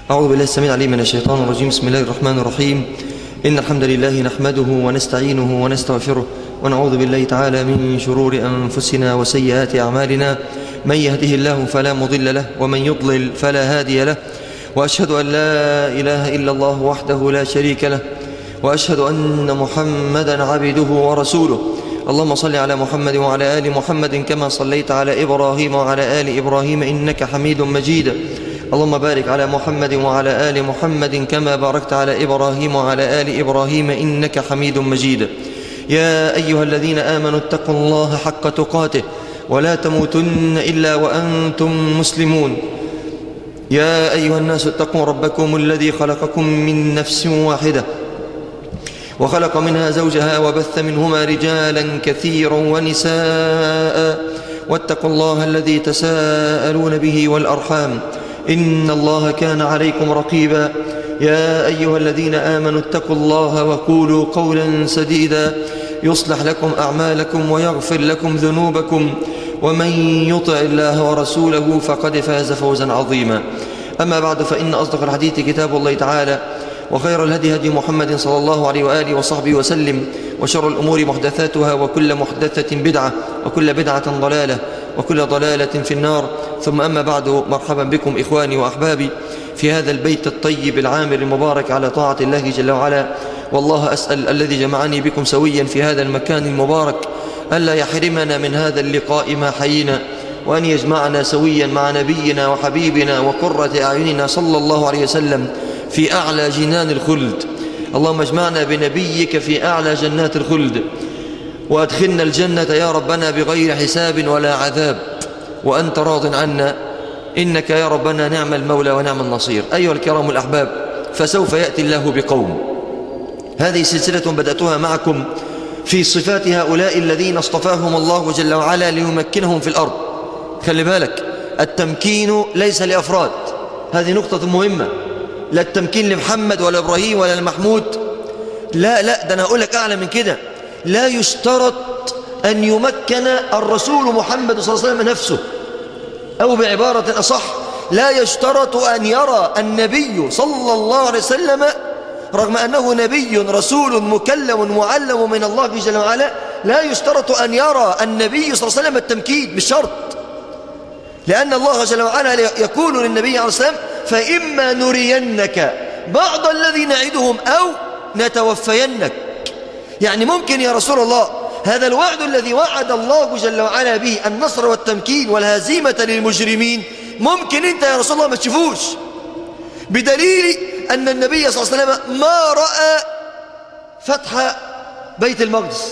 أعوذ بالله السميع العليم من الشيطان الرجيم بسم الله الرحمن الرحيم إن الحمد لله نحمده ونستعينه ونستغفره ونعوذ بالله تعالى من شرور أنفسنا وسيئات أعمالنا من يهده الله فلا مضل له ومن يضلل فلا هادي له وأشهد أن لا إله إلا الله وحده لا شريك له وأشهد أن محمدا عبده ورسوله اللهم صل على محمد وعلى آل محمد كما صليت على إبراهيم وعلى آل إبراهيم إنك حميد مجيد اللهم بارك على محمد وعلى آل محمد كما باركت على إبراهيم وعلى آل إبراهيم إنك حميد مجيد يا أيها الذين آمنوا اتقوا الله حق تقاته ولا تموتن إلا وأنتم مسلمون يا أيها الناس اتقوا ربكم الذي خلقكم من نفس واحدة وخلق منها زوجها وبث منهما رجالا كثيرا ونساء واتقوا الله الذي تساءلون به والأرحام إن الله كان عليكم رقيبا يا أيها الذين آمنوا اتقوا الله وقولوا قولا سديدا يصلح لكم أعمالكم ويغفر لكم ذنوبكم ومن يطع الله ورسوله فقد فاز فوزا عظيما أما بعد فإن أصدق الحديث كتاب الله تعالى وخير الهدي هدي محمد صلى الله عليه وآله وصحبه وسلم وشر الأمور محدثاتها وكل محدثة بدعة وكل بدعة ضلالة وكل ضلالة في النار ثم أما بعد مرحبا بكم إخواني وأحبابي في هذا البيت الطيب العامر المبارك على طاعة الله جل وعلا والله أسأل الذي جمعني بكم سويا في هذا المكان المبارك ألا يحرمنا من هذا اللقاء ما حيينا وأن يجمعنا سويا مع نبينا وحبيبنا وقرة أعيننا صلى الله عليه وسلم في أعلى جنان الخلد اللهم اجمعنا بنبيك في أعلى جنات الخلد وأدخلنا الجنة يا ربنا بغير حساب ولا عذاب وأنت راض عنا إنك يا ربنا نعم المولى ونعم النصير أيها الكرام الأحباب فسوف يأتي الله بقوم هذه سلسلة بدأتها معكم في صفات هؤلاء الذين اصطفاهم الله جل وعلا ليمكنهم في الأرض خلي بالك التمكين ليس لأفراد هذه نقطة مهمة لا التمكين لمحمد ولا إبراهيم ولا لمحمود لا لا ده أنا أقول لك أعلى من كده لا يشترط أن يمكن الرسول محمد صلى الله عليه وسلم نفسه أو بعبارة أصح لا يشترط أن يرى النبي صلى الله عليه وسلم رغم أنه نبي رسول مكلم معلم من الله جل وعلا لا يشترط أن يرى النبي صلى الله عليه وسلم التمكين بالشرط لأن الله جل وعلا يقول للنبي عليه السلام فإما نرينك بعض الذي نعدهم أو نتوفينك يعني ممكن يا رسول الله هذا الوعد الذي وعد الله جل وعلا به النصر والتمكين والهزيمة للمجرمين ممكن انت يا رسول الله ما تشوفوش بدليل أن النبي صلى الله عليه وسلم ما رأى فتح بيت المقدس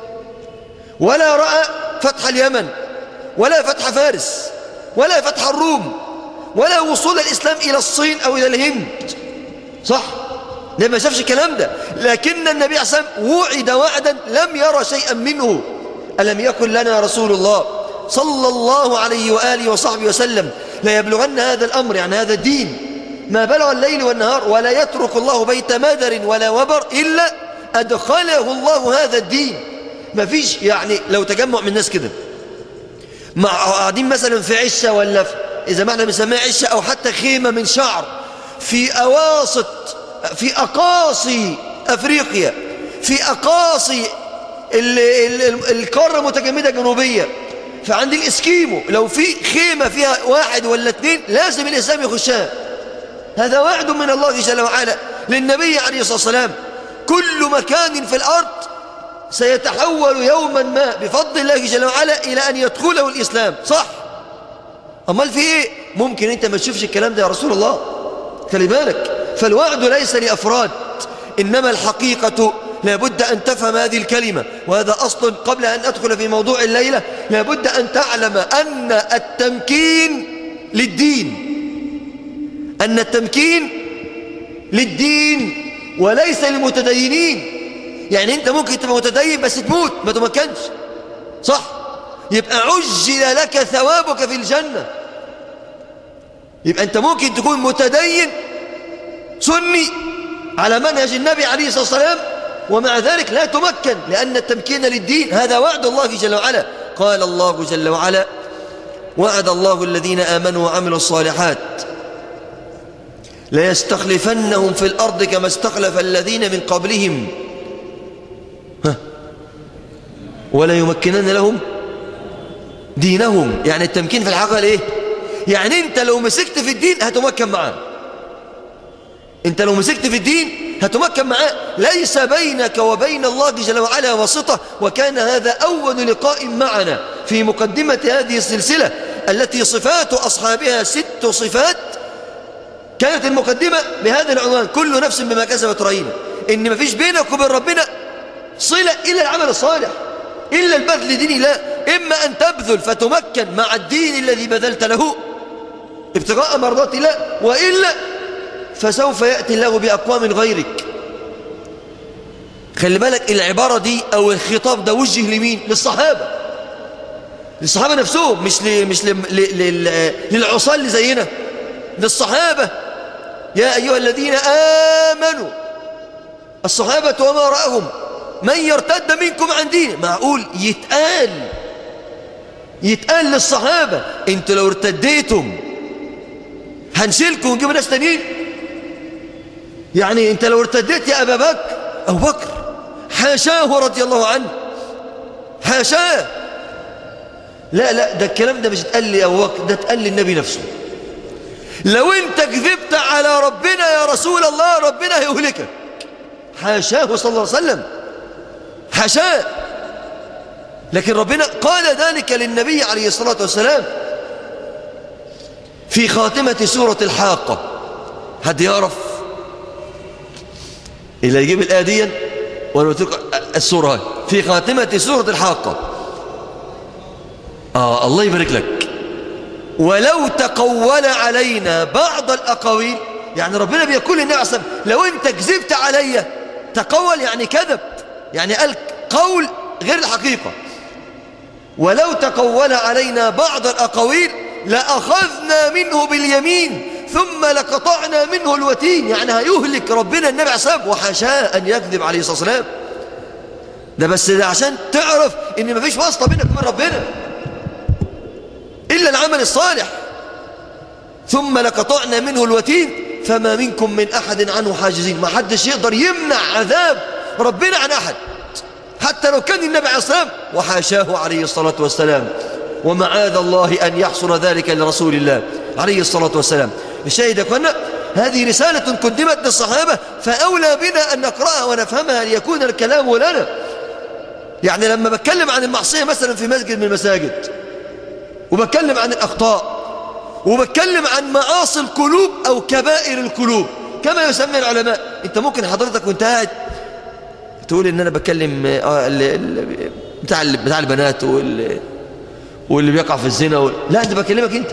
ولا رأى فتح اليمن ولا فتح فارس ولا فتح الروم ولا وصول الإسلام إلى الصين أو إلى الهند صح لما شافش الكلام ده لكن النبي عليه الصلاة وعد وعدا لم يرى شيئا منه ألم يكن لنا رسول الله صلى الله عليه وآله وصحبه وسلم لا يبلغن هذا الأمر يعني هذا الدين ما بلغ الليل والنهار ولا يترك الله بيت مادر ولا وبر إلا أدخله الله هذا الدين ما فيش يعني لو تجمع من الناس كده مع قاعدين مثلا في عشة ولا في إذا ما احنا بنسميها عشة أو حتى خيمة من شعر في أواسط في أقاصي أفريقيا في أقاصي ال ال ال القارة المتجمدة الجنوبية فعند الإسكيمو لو في خيمة فيها واحد ولا اثنين لازم الإسلام يخشها هذا وعد من الله جل وعلا للنبي عليه الصلاة والسلام كل مكان في الأرض سيتحول يوما ما بفضل الله جل وعلا إلى أن يدخله الإسلام صح أمال في إيه ممكن أنت ما تشوفش الكلام ده يا رسول الله خلي بالك فالوعد ليس لأفراد إنما الحقيقة لابد أن تفهم هذه الكلمة وهذا أصل قبل أن أدخل في موضوع الليلة لابد أن تعلم أن التمكين للدين أن التمكين للدين وليس للمتدينين يعني أنت ممكن تبقى متدين بس تموت ما تمكنش صح يبقى عجل لك ثوابك في الجنة يبقى أنت ممكن تكون متدين سني على منهج النبي عليه الصلاة والسلام ومع ذلك لا تمكن لأن التمكين للدين هذا وعد الله جل وعلا قال الله جل وعلا وعد الله الذين آمنوا وعملوا الصالحات ليستخلفنهم في الأرض كما استخلف الذين من قبلهم ها ولا يمكنن لهم دينهم يعني التمكين في الحقيقة ايه يعني انت لو مسكت في الدين هتمكن معاه انت لو مسكت في الدين هتمكن معاه ليس بينك وبين الله جل وعلا واسطة وكان هذا أول لقاء معنا في مقدمة هذه السلسلة التي صفات أصحابها ست صفات كانت المقدمة بهذا العنوان كل نفس بما كسبت رهينة إن ما فيش بينك وبين ربنا صلة إلا العمل الصالح إلا البذل لدين الله إما أن تبذل فتمكن مع الدين الذي بذلت له ابتغاء مرضات الله وإلا فسوف يأتي الله بأقوام غيرك خلي بالك العبارة دي أو الخطاب ده وجه لمين للصحابة للصحابة نفسهم مش ل... مش ل... ل... ل... للعصاة اللي زينا للصحابة يا أيها الذين آمنوا الصحابة وما رأهم من يرتد منكم عن دينه معقول يتقال يتقال للصحابة انتوا لو ارتديتم هنشيلكم ونجيب ناس تانيين يعني انت لو ارتديت يا أبا بكر أبو بكر حاشاه رضي الله عنه حاشاه لا لا ده الكلام ده مش اتقال لي أبو بكر ده اتقال للنبي نفسه لو انت كذبت على ربنا يا رسول الله ربنا هيهلكك حاشاه صلى الله عليه وسلم حاشاه لكن ربنا قال ذلك للنبي عليه الصلاة والسلام في خاتمة سورة الحاقة حد يعرف اللي يجيب الآية دي وانا السورة هاي في خاتمة سورة الحاقة آه الله يبارك لك ولو تقول علينا بعض الأقاويل يعني ربنا بيقول للنبي عليه الصلاة لو أنت كذبت علي تقول يعني كذب يعني قال قول غير الحقيقة ولو تقول علينا بعض الأقاويل لأخذنا منه باليمين ثم لقطعنا منه الوتين يعني هيهلك ربنا النبي عليه الصلاة وحاشاه أن يكذب عليه الصلاة والسلام ده بس ده عشان تعرف ان مفيش واسطة بينك وبين ربنا إلا العمل الصالح ثم لقطعنا منه الوتين فما منكم من أحد عنه حاجزين ما حدش يقدر يمنع عذاب ربنا عن أحد حتى لو كان النبي عليه الصلاة والسلام وحاشاه عليه الصلاة والسلام ومعاذ الله أن يحصل ذلك لرسول الله عليه الصلاة والسلام الشاهد يا هذه رسالة قدمت للصحابة فأولى بنا أن نقرأها ونفهمها ليكون الكلام لنا يعني لما بتكلم عن المعصية مثلا في مسجد من المساجد وبتكلم عن الأخطاء وبتكلم عن معاصي القلوب أو كبائر القلوب كما يسمي العلماء انت ممكن حضرتك وانت قاعد تقول ان انا بتكلم آه بتاع بتاع البنات وال واللي بيقع في الزنا وال... لا انت بكلمك انت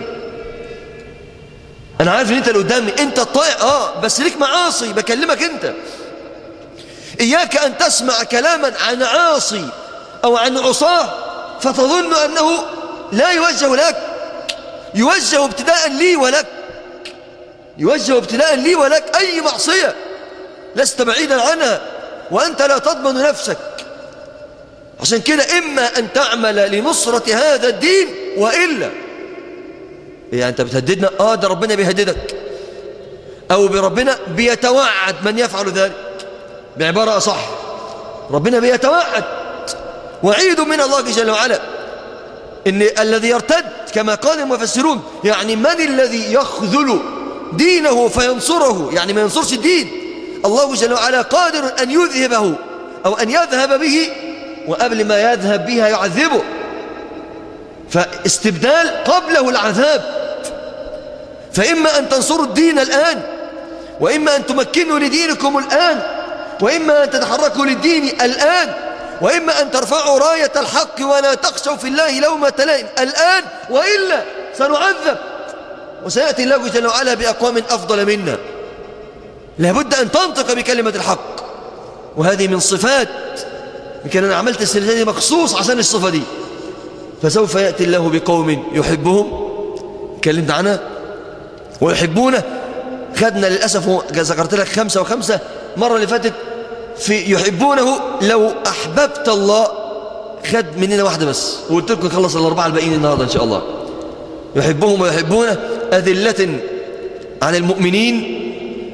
انا عارف ان انت اللي قدامي انت الطائع اه بس ليك معاصي بكلمك انت اياك ان تسمع كلاما عن عاصي او عن عصاه فتظن انه لا يوجه لك يوجه ابتداء لي ولك يوجه ابتداء لي ولك أي معصية لست بعيدا عنها وأنت لا تضمن نفسك عشان كده إما أن تعمل لنصرة هذا الدين وإلا يعني أنت بتهددنا آه ده ربنا بيهددك أو بربنا بيتوعد من يفعل ذلك بعبارة صح ربنا بيتوعد وعيد من الله جل وعلا إن الذي يرتد كما قال المفسرون يعني من الذي يخذل دينه فينصره يعني ما ينصرش الدين الله جل وعلا قادر أن يذهبه أو أن يذهب به وقبل ما يذهب بها يعذبه فاستبدال قبله العذاب فإما أن تنصروا الدين الآن وإما أن تمكنوا لدينكم الآن وإما أن تتحركوا للدين الآن وإما أن ترفعوا راية الحق ولا تخشوا في الله لومة لائم الآن وإلا سنعذب وسيأتي الله جل وعلا بأقوام أفضل منا لابد أن تنطق بكلمة الحق وهذه من صفات يمكن أنا عملت السلسلة دي مخصوص عشان الصفة دي فسوف يأتي الله بقوم يحبهم كلمت عنها ويحبونه خدنا للأسف ذكرت لك خمسة وخمسة مرة اللي فاتت في يحبونه لو أحببت الله خد مننا واحدة بس وقلت لكم نخلص الأربعة الباقيين النهاردة إن شاء الله يحبهم ويحبونه أذلة على المؤمنين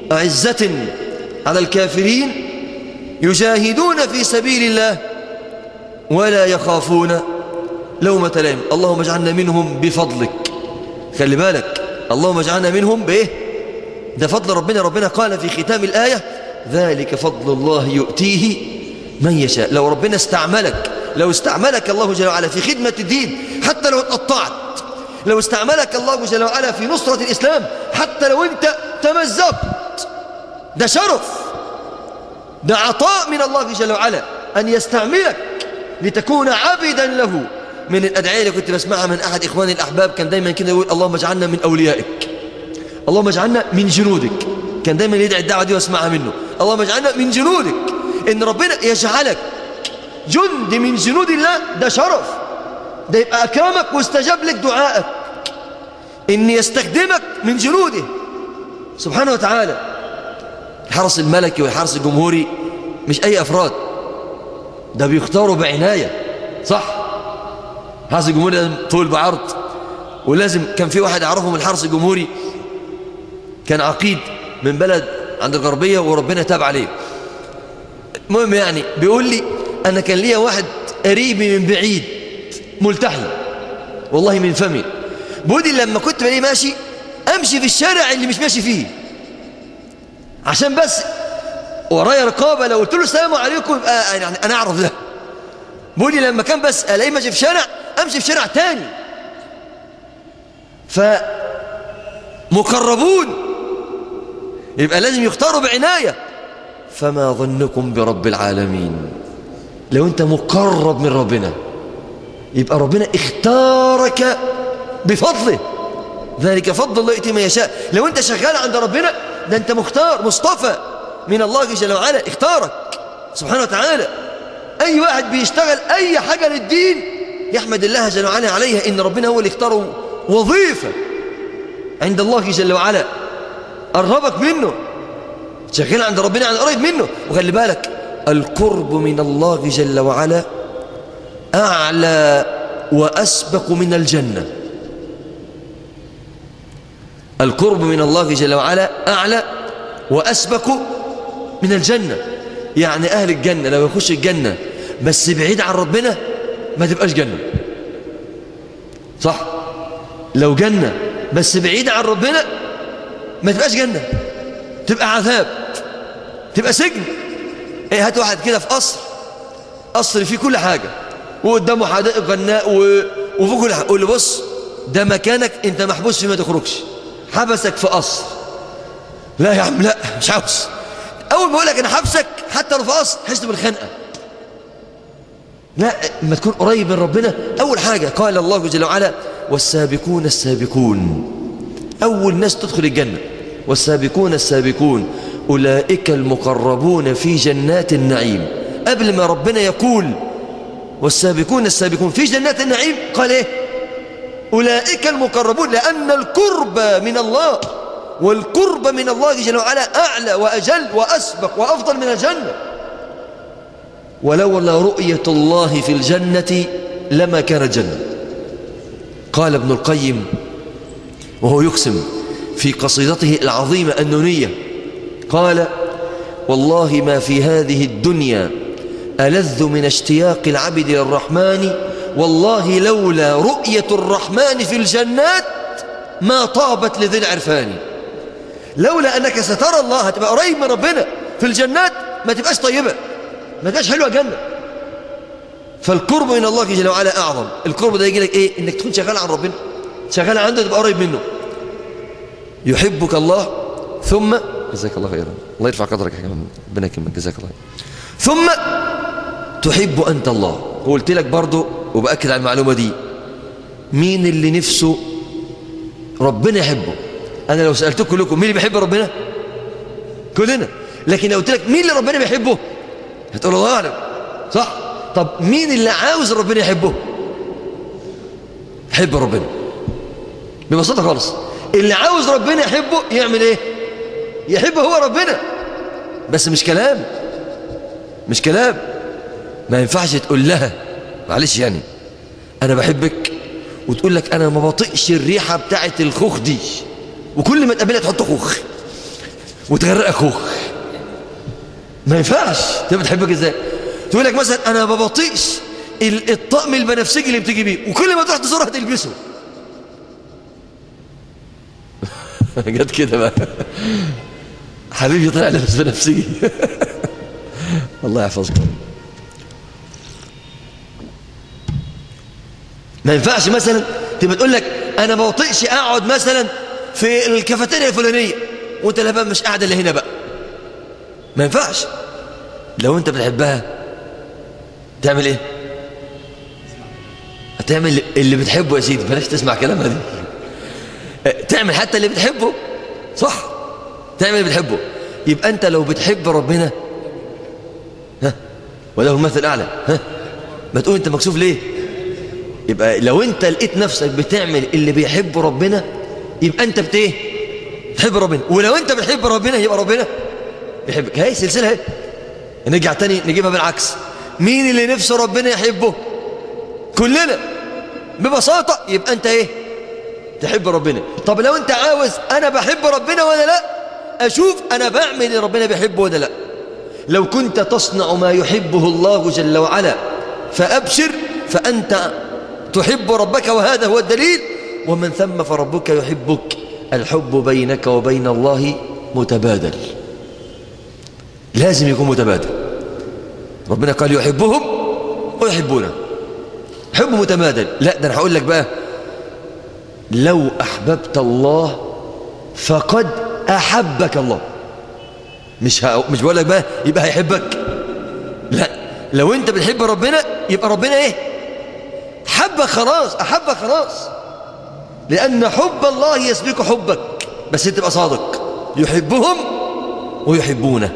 أعزة على الكافرين يجاهدون في سبيل الله ولا يخافون لومة لائم اللهم اجعلنا منهم بفضلك خلي بالك اللهم اجعلنا منهم بايه ده فضل ربنا ربنا قال في ختام الآية ذلك فضل الله يؤتيه من يشاء لو ربنا استعملك لو استعملك الله جل وعلا في خدمة الدين حتى لو اتقطعت لو استعملك الله جل وعلا في نصرة الإسلام حتى لو أنت تمزقت ده شرف ده عطاء من الله جل وعلا أن يستعملك لتكون عبدا له من الأدعية اللي كنت بسمعها من أحد إخواني الأحباب كان دايما كده يقول اللهم اجعلنا من أوليائك اللهم اجعلنا من جنودك كان دايما يدعي الدعوة دي واسمعها منه اللهم اجعلنا من جنودك إن ربنا يجعلك جند من جنود الله ده شرف ده يبقى أكرمك واستجاب لك دعائك إن يستخدمك من جنوده سبحانه وتعالى الحرس الملكي والحرس الجمهوري مش أي أفراد ده بيختاروا بعناية صح الحرس الجمهوري لازم طول بعرض ولازم كان في واحد أعرفه من الحرس الجمهوري كان عقيد من بلد عند الغربية وربنا تاب عليه المهم يعني بيقول لي أنا كان ليا واحد قريبي من بعيد ملتحي والله من فمي بيقول لي لما كنت بلاقيه ماشي أمشي في الشارع اللي مش ماشي فيه عشان بس ورايا رقابة لو قلت له السلام عليكم يبقى يعني أنا أعرف ده بيقول لي لما كان بس ألاقيه ماشي في شارع أمشي في شارع تاني فمقربون يبقى لازم يختاروا بعناية فما ظنكم برب العالمين لو أنت مقرب من ربنا يبقى ربنا اختارك بفضله ذلك فضل الله يؤتي من يشاء لو أنت شغال عند ربنا ده أنت مختار مصطفى من الله جل وعلا اختارك سبحانه وتعالى أي واحد بيشتغل أي حاجة للدين يحمد الله جل وعلا عليها إن ربنا هو اللي اختاره وظيفة عند الله جل وعلا قربك منه شغال عند ربنا عن قريب منه وخلي بالك القرب من الله جل وعلا أعلى وأسبق من الجنة القرب من الله جل وعلا أعلى وأسبق من الجنة يعني أهل الجنة لو يخش الجنة بس بعيد عن ربنا ما تبقاش جنة صح لو جنة بس بعيد عن ربنا ما تبقاش جنة تبقى عذاب تبقى سجن ايه هات واحد كده في قصر قصر فيه كل حاجة وقدامه حدائق غناء و... وفيه كل حاجة قول له بص ده مكانك انت محبوس فيه ما تخرجش حبسك في قصر لا يا عم لا مش عاوز اول ما اقول لك انا حبسك حتى لو في قصر حس بالخنقه لا لما تكون قريب من ربنا اول حاجه قال الله جل وعلا والسابقون السابقون اول ناس تدخل الجنه والسابقون السابقون اولئك المقربون في جنات النعيم قبل ما ربنا يقول والسابقون السابقون في جنات النعيم قال ايه أولئك المقربون لأن القرب من الله والقرب من الله جل وعلا أعلى وأجل وأسبق وأفضل من الجنة ولولا رؤية الله في الجنة لما كان جنة قال ابن القيم وهو يقسم في قصيدته العظيمة النونية قال والله ما في هذه الدنيا ألذ من اشتياق العبد للرحمن والله لولا رؤية الرحمن في الجنات ما طابت لذي العرفان لولا أنك سترى الله هتبقى قريب من ربنا في الجنات ما تبقاش طيبة ما تبقاش حلوة جنة فالقرب من الله جل وعلا أعظم القرب ده يجي لك إيه إنك تكون شغال عن ربنا شغال عنده تبقى قريب منه يحبك الله ثم جزاك الله خيرا الله يرفع قدرك يا كمان ربنا يكرمك جزاك الله ثم تحب أنت الله وقلت لك برضو وبأكد على المعلومة دي مين اللي نفسه ربنا يحبه أنا لو سألتكم كلكم مين اللي بيحب ربنا كلنا لكن لو قلت لك مين اللي ربنا بيحبه هتقول الله أعلم صح طب مين اللي عاوز ربنا يحبه حب ربنا ببساطة خالص اللي عاوز ربنا يحبه يعمل ايه يحب هو ربنا بس مش كلام مش كلام ما ينفعش تقول لها معلش يعني انا بحبك وتقول لك انا ما بطيقش الريحه بتاعه الخوخ دي وكل ما تقابلها تحط خوخ وتغرق اخوك ما ينفعش انت بتحبك ازاي تقول لك مثلا انا ما بطيقش الطقم البنفسجي اللي بتيجي بيه وكل ما تروح تزورها تلبسه جت كده بقى حبيبي طلع لابس بنفسجي الله يحفظكم ما ينفعش مثلا تبقى تقول لك انا ما بطيقش اقعد مثلا في الكافيتيريا الفلانيه وانت لا بقى مش قاعده اللي هنا بقى ما ينفعش لو انت بتحبها تعمل ايه هتعمل اللي بتحبه يا سيدي بلاش تسمع كلامها دي تعمل حتى اللي بتحبه صح تعمل اللي بتحبه يبقى انت لو بتحب ربنا ها وله المثل الاعلى ها ما تقول انت مكسوف ليه يبقى لو انت لقيت نفسك بتعمل اللي بيحب ربنا يبقى انت بت ايه تحب ربنا ولو انت بتحب ربنا يبقى ربنا بيحبك هي سلسله اهي نرجع تاني نجيبها بالعكس مين اللي نفسه ربنا يحبه كلنا ببساطه يبقى انت ايه تحب ربنا طب لو انت عاوز انا بحب ربنا ولا لا اشوف انا بعمل اللي ربنا بيحبه ولا لا لو كنت تصنع ما يحبه الله جل وعلا فابشر فانت تحب ربك وهذا هو الدليل ومن ثم فربك يحبك الحب بينك وبين الله متبادل لازم يكون متبادل ربنا قال يحبهم ويحبونه حب متبادل لا ده انا هقول لك بقى لو احببت الله فقد احبك الله مش ه... مش بقول لك بقى يبقى هيحبك لا لو انت بتحب ربنا يبقى ربنا ايه حبك خلاص احبك خلاص لان حب الله يسبق حبك بس انت تبقى صادق يحبهم ويحبونه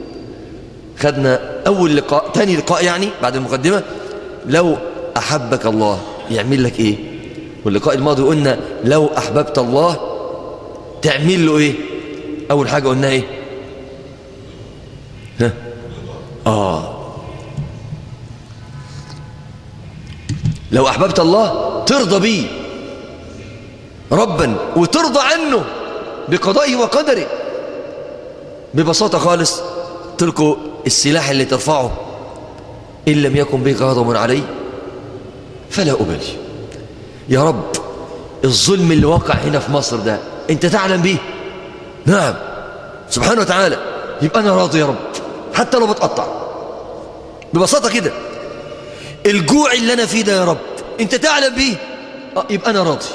خدنا اول لقاء تاني لقاء يعني بعد المقدمه لو احبك الله يعمل لك ايه واللقاء الماضي قلنا لو احببت الله تعمل له ايه اول حاجه قلنا ايه ها اه لو احببت الله ترضى بيه ربا وترضى عنه بقضائه وقدره ببساطه خالص تلقوا السلاح اللي ترفعه ان لم يكن بك غضب علي فلا ابالي يا رب الظلم اللي وقع هنا في مصر ده انت تعلم به نعم سبحانه وتعالى يبقى انا راضي يا رب حتى لو بتقطع ببساطه كده الجوع اللي انا فيه ده يا رب انت تعلم به اه يبقى انا راضي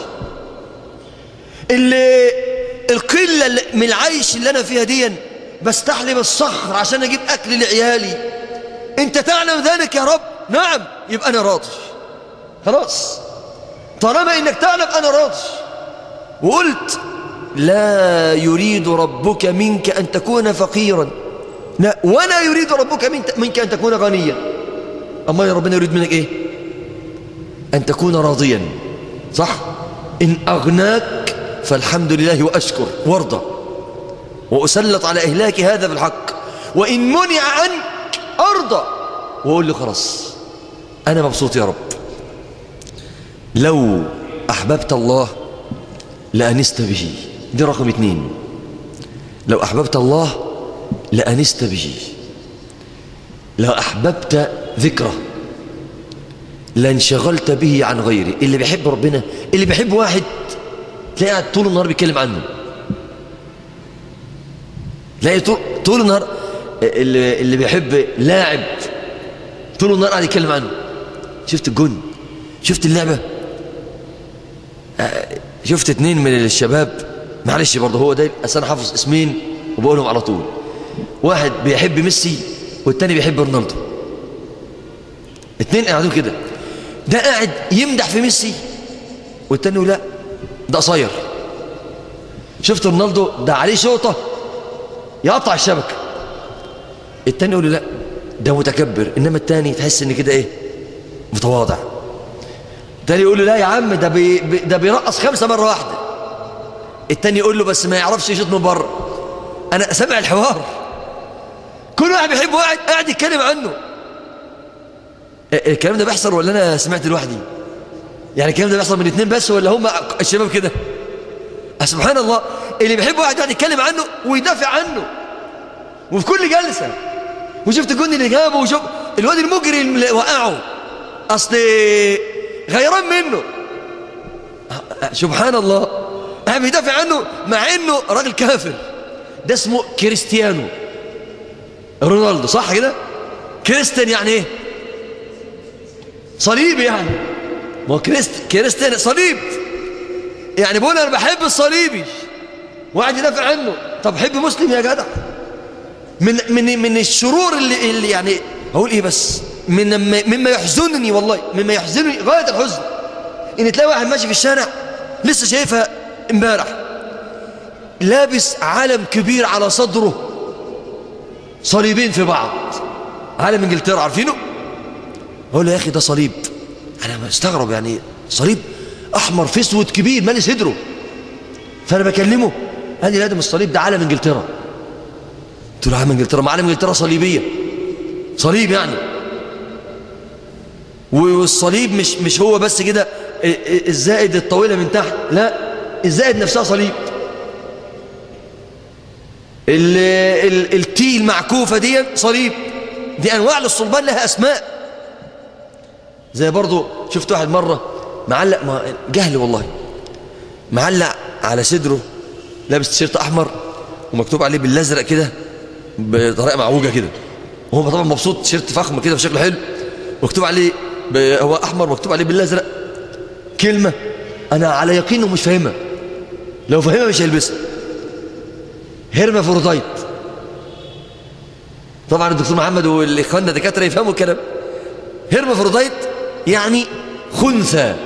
اللي القله اللي من العيش اللي انا فيها دي بستحلب الصخر عشان اجيب اكل لعيالي انت تعلم ذلك يا رب نعم يبقى انا راضي خلاص طالما انك تعلم انا راضي وقلت لا يريد ربك منك ان تكون فقيرا لا ولا يريد ربك منك ان تكون غنيا اما يا ربنا يريد منك ايه ان تكون راضيا صح ان اغناك فالحمد لله واشكر وارضى واسلط على اهلاك هذا بالحق وان منع عنك ارضى واقول له خلاص انا مبسوط يا رب لو احببت الله لانست به دي رقم اتنين لو احببت الله لانست به لو احببت ذكره لانشغلت به عن غيره اللي بيحب ربنا اللي بيحب واحد تلاقي قاعد طول النهار بيتكلم عنه تلاقي طول, طول النهار اللي, اللي بيحب لاعب طول النهار قاعد يتكلم عنه شفت الجن شفت اللعبة شفت اتنين من الشباب معلش برضه هو ده أصل أنا حافظ اسمين وبقولهم على طول واحد بيحب ميسي والتاني بيحب رونالدو اتنين قاعدين كده ده قاعد يمدح في ميسي والتاني يقول لا ده قصير شفت رونالدو ده عليه شوطه يقطع الشبكه التاني يقول له لا ده متكبر انما التاني تحس ان كده ايه متواضع التاني يقول له لا يا عم ده بي ده بيرقص خمسه مره واحده التاني يقول له بس ما يعرفش يشوط من بره انا سامع الحوار كل واحد بيحب واحد قاعد يتكلم عنه الكلام ده بيحصل ولا انا سمعت لوحدي يعني الكلام ده بيحصل من اتنين بس ولا هم الشباب كده سبحان الله اللي بيحب واحد واحد يتكلم عنه ويدافع عنه وفي كل جلسة وشفت الجن اللي جابه وشوف الواد المجري اللي وقعه أصل غيران منه سبحان الله قاعد بيدافع عنه مع انه راجل كافر ده اسمه كريستيانو رونالدو صح كده كريستيان يعني ايه صليب يعني ما هو كريست كريستيان صليب يعني بقول انا بحب الصليبي وقاعد يدافع عنه طب حب مسلم يا جدع من من من الشرور اللي, اللي يعني اقول ايه بس من مما يحزنني والله مما يحزنني غايه الحزن ان تلاقي واحد ماشي في الشارع لسه شايفها امبارح لابس علم كبير على صدره صليبين في بعض علم انجلترا عارفينه اقول له يا اخي ده صليب انا مستغرب يعني صليب احمر في اسود كبير مالي صدره فانا بكلمه قال لي لا ده مش صليب ده علم انجلترا قلت له علم انجلترا ما علم انجلترا صليبيه صليب يعني والصليب مش مش هو بس كده الزائد الطويله من تحت لا الزائد نفسها صليب ال ال التي المعكوفة دي صليب دي أنواع للصلبان لها أسماء زي برضو شفت واحد مرة معلق ما جهل والله معلق على صدره لابس تيشيرت أحمر ومكتوب عليه بالأزرق كده بطريقة معوجة كده وهو طبعا مبسوط تيشيرت فخم كده وشكله حلو مكتوب عليه هو أحمر مكتوب عليه بالأزرق كلمة أنا على يقين إنه مش فاهمها لو فاهمها مش هيلبسها هيرمافروديت طبعا الدكتور محمد والاخواننا دكاتره يفهموا الكلام هيرمافروديت يعني خنثى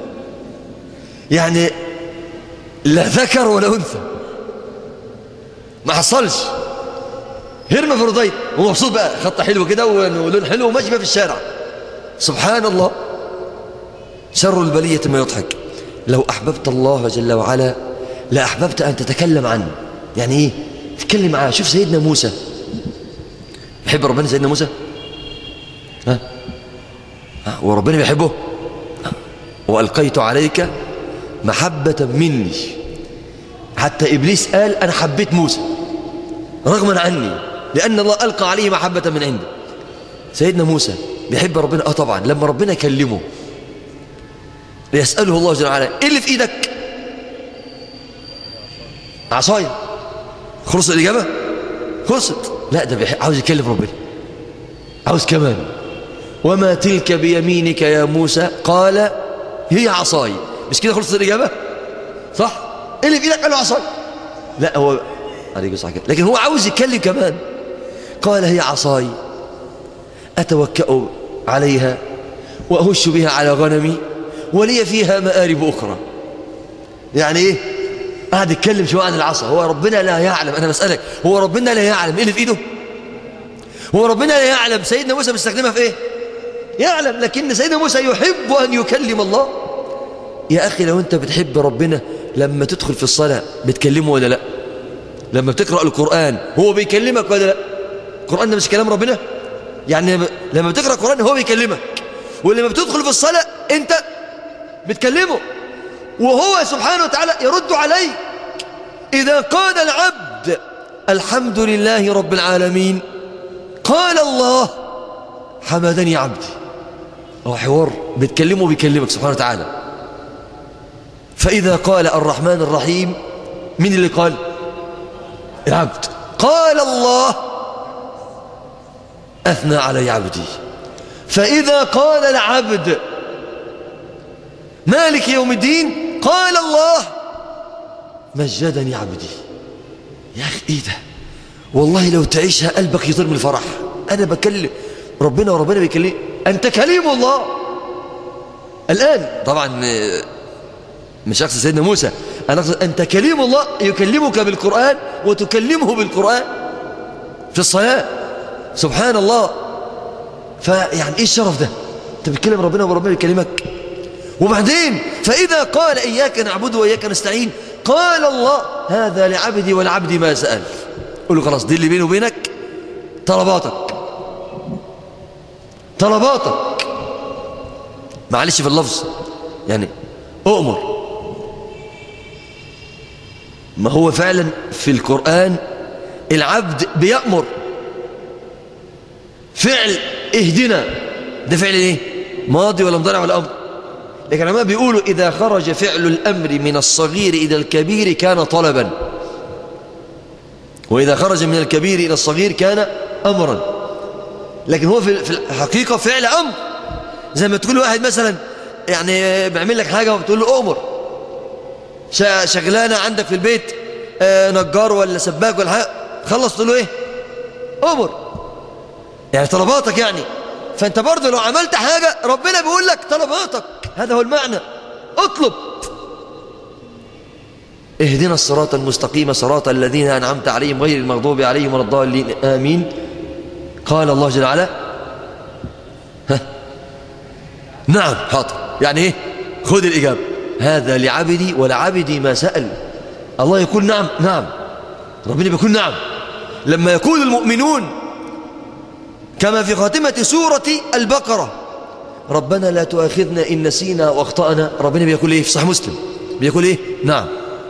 يعني لا ذكر ولا انثى ما حصلش هيرمافروديت هو مبسوط بقى خط حلو كده ولون حلو وماشي بقى في الشارع سبحان الله شر البليه ما يضحك لو احببت الله جل وعلا لاحببت ان تتكلم عنه يعني ايه تتكلم معاه شوف سيدنا موسى يحب ربنا سيدنا موسى ها ها وربنا بيحبه والقيت عليك محبه مني حتى ابليس قال انا حبيت موسى رغما عني لان الله القى عليه محبه من عنده سيدنا موسى بيحب ربنا اه طبعا لما ربنا كلمه يساله الله جل وعلا ايه اللي في ايدك عصايه خلص الإجابة خلصت لا ده بيح... عاوز يكلم ربنا عاوز كمان وما تلك بيمينك يا موسى قال هي عصاي مش كده خلصت الإجابة صح ايه اللي في ايدك قال له عصاي لا هو عليك صح كده لكن هو عاوز يتكلم كمان قال هي عصاي أتوكأ عليها وأهش بها على غنمي ولي فيها مآرب أخرى يعني إيه قاعد يتكلم شوية عن العصا هو ربنا لا يعلم أنا بسألك هو ربنا لا يعلم إيه اللي في إيده هو ربنا لا يعلم سيدنا موسى بيستخدمها في إيه يعلم لكن سيدنا موسى يحب أن يكلم الله يا أخي لو أنت بتحب ربنا لما تدخل في الصلاة بتكلمه ولا لا لما بتقرأ القرآن هو بيكلمك ولا لا القرآن ده مش كلام ربنا يعني لما بتقرأ القرآن هو بيكلمك ولما بتدخل في الصلاة أنت بتكلمه وهو سبحانه وتعالى يرد عليك إذا قال العبد الحمد لله رب العالمين قال الله حمدني عبدي هو حوار بتكلمه بيكلمك سبحانه وتعالى فإذا قال الرحمن الرحيم مين اللي قال العبد قال الله أثنى علي عبدي فإذا قال العبد مالك يوم الدين قال الله مجدني عبدي يا أخي إيه ده والله لو تعيشها قلبك يطير من الفرح أنا بكلم ربنا وربنا بيكلم أنت كليم الله الآن طبعا مش أقصد سيدنا موسى أنا أقصد أنت كليم الله يكلمك بالقرآن وتكلمه بالقرآن في الصلاة سبحان الله فيعني إيه الشرف ده أنت بتكلم ربنا وربنا بيكلمك وبعدين فإذا قال إياك نعبد وإياك نستعين قال الله هذا لعبدي والعبد ما سأل قل له خلاص دي اللي بيني وبينك طلباتك طلباتك معلش في اللفظ يعني أؤمر ما هو فعلا في القرآن العبد بيأمر فعل اهدنا ده فعل ايه ماضي ولا مضارع ولا أمر لكن العلماء بيقولوا إذا خرج فعل الأمر من الصغير إلى الكبير كان طلبا وإذا خرج من الكبير إلى الصغير كان أمرا لكن هو في الحقيقة فعل أمر زي ما تقول واحد مثلا يعني بيعمل لك حاجة وبتقول له أمر شغلانة عندك في البيت آه، نجار ولا سباك ولا حاجة خلص تقول له إيه أمر يعني طلباتك يعني فأنت برضه لو عملت حاجة ربنا بيقول لك طلباتك هذا هو المعنى اطلب اهدنا الصراط المستقيم صراط الذين أنعمت عليهم غير المغضوب عليهم ولا الضالين آمين قال الله جل وعلا ها نعم حاضر يعني ايه خذ الإجابة هذا لعبدي ولعبدي ما سأل الله يقول نعم نعم ربنا بيقول نعم لما يقول المؤمنون كما في خاتمة سورة البقرة ربنا لا تؤاخذنا إن نسينا واخطأنا ربنا بيقول إيه في صحيح مسلم بيقول إيه نعم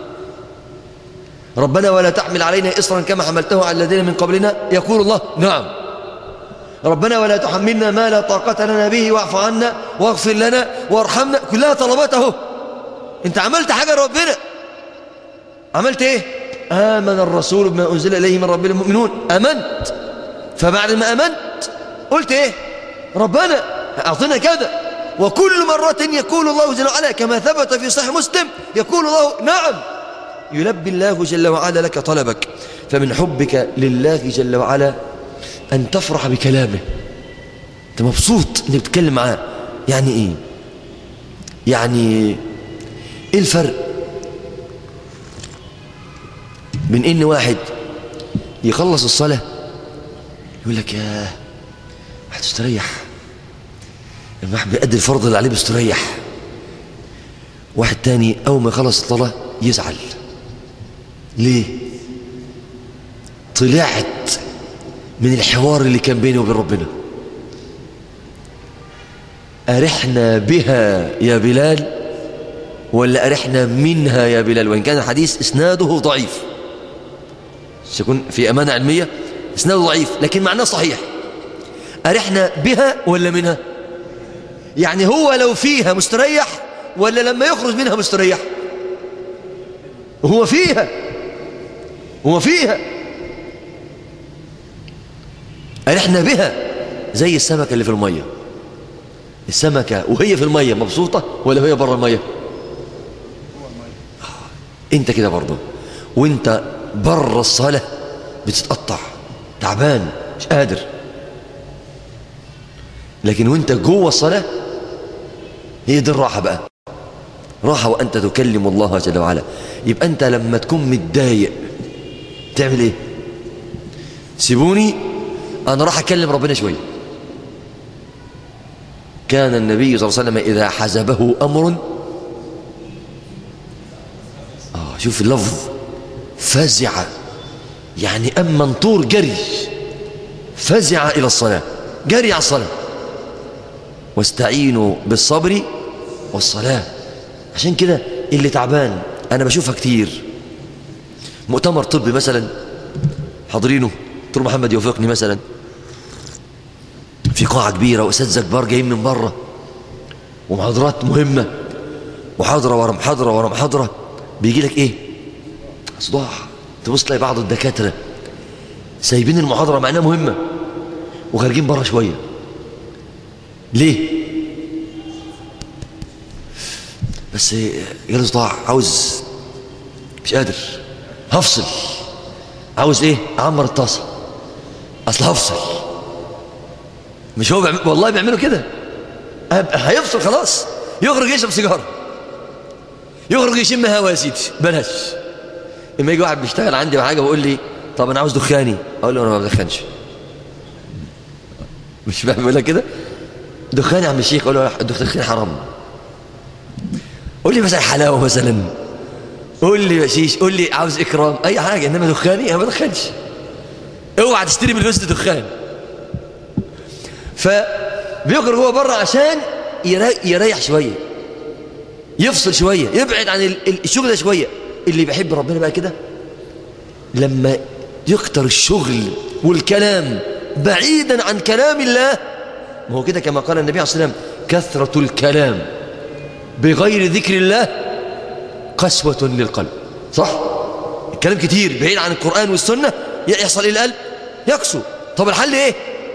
ربنا ولا تحمل علينا إصرا كما حملته على الذين من قبلنا يقول الله نعم ربنا ولا تحملنا ما لا طاقة لنا به واعف عنا واغفر لنا وارحمنا كلها طلباته انت عملت حاجة ربنا عملت ايه آمن الرسول بما أنزل إليه من رب المؤمنون أمنت فبعد ما أمنت قلت ايه ربنا أعطنا كذا وكل مرة يقول الله جل وعلا كما ثبت في صحيح مسلم يقول الله نعم يلبي الله جل وعلا لك طلبك فمن حبك لله جل وعلا أن تفرح بكلامه أنت مبسوط أنك بتتكلم معاه يعني إيه يعني إيه الفرق بين إن واحد يخلص الصلاة يقول لك يا هتستريح لما واحد بيأدي الفرض اللي عليه بيستريح واحد تاني أول ما يخلص الصلاة يزعل ليه طلعت من الحوار اللي كان بيني وبين ربنا أرحنا بها يا بلال ولا أرحنا منها يا بلال وإن كان الحديث إسناده ضعيف سيكون في أمانة علمية إسناده ضعيف لكن معناه صحيح أرحنا بها ولا منها يعني هو لو فيها مستريح ولا لما يخرج منها مستريح هو فيها هو فيها أرحنا بها زي السمكة اللي في المية السمكة وهي في المية مبسوطة ولا هي بره المية انت كده برضه وانت بره الصلاة بتتقطع تعبان مش قادر لكن وانت جوه الصلاة هي دي الراحة بقى راحة وأنت تكلم الله جل وعلا يبقى أنت لما تكون متضايق تعمل إيه سيبوني أنا راح أكلم ربنا شوية كان النبي صلى الله عليه وسلم إذا حزبه أمر آه شوف اللفظ فزع يعني أما انطور جري فزع إلى الصلاة جري على الصلاة واستعينوا بالصبر والصلاة عشان كده اللي تعبان أنا بشوفها كتير مؤتمر طبي مثلا حاضرينه دكتور محمد يوفقني مثلا في قاعة كبيرة وأساتذة كبار جايين من بره ومحاضرات مهمة محاضرة ورا محاضرة ورا محاضرة بيجي لك إيه صداع تبص تلاقي بعض الدكاترة سايبين المحاضرة معناها مهمة وخارجين بره شوية ليه بس جالي صداع عاوز مش قادر هفصل عاوز ايه اعمر الطاسه اصل هفصل مش هو بيعمل والله بيعملوا كده هيفصل خلاص يخرج يشرب سيجاره يخرج يشم هوا يا سيدي بلاش اما يجي واحد بيشتغل عندي حاجه ويقول لي طب انا عاوز دخاني اقول له انا ما بدخنش مش بعملها كده دخان يا عم الشيخ اقول له الدخان حرام قول لي مثلا حلاوه مثلا قول لي بشيش قول لي عاوز اكرام اي حاجه انما دخاني انا ما بدخنش اوعى تشتري من الفلوس دخان فبيخرج هو بره عشان يريح شويه يفصل شويه يبعد عن الشغل ده شويه اللي بيحب ربنا بقى كده لما يكتر الشغل والكلام بعيدا عن كلام الله ما هو كده كما قال النبي عليه الصلاة والسلام كثرة الكلام بغير ذكر الله قسوة للقلب صح؟ الكلام كتير بعيد عن القرآن والسنة يحصل إيه القلب؟ يقسو طب الحل إيه؟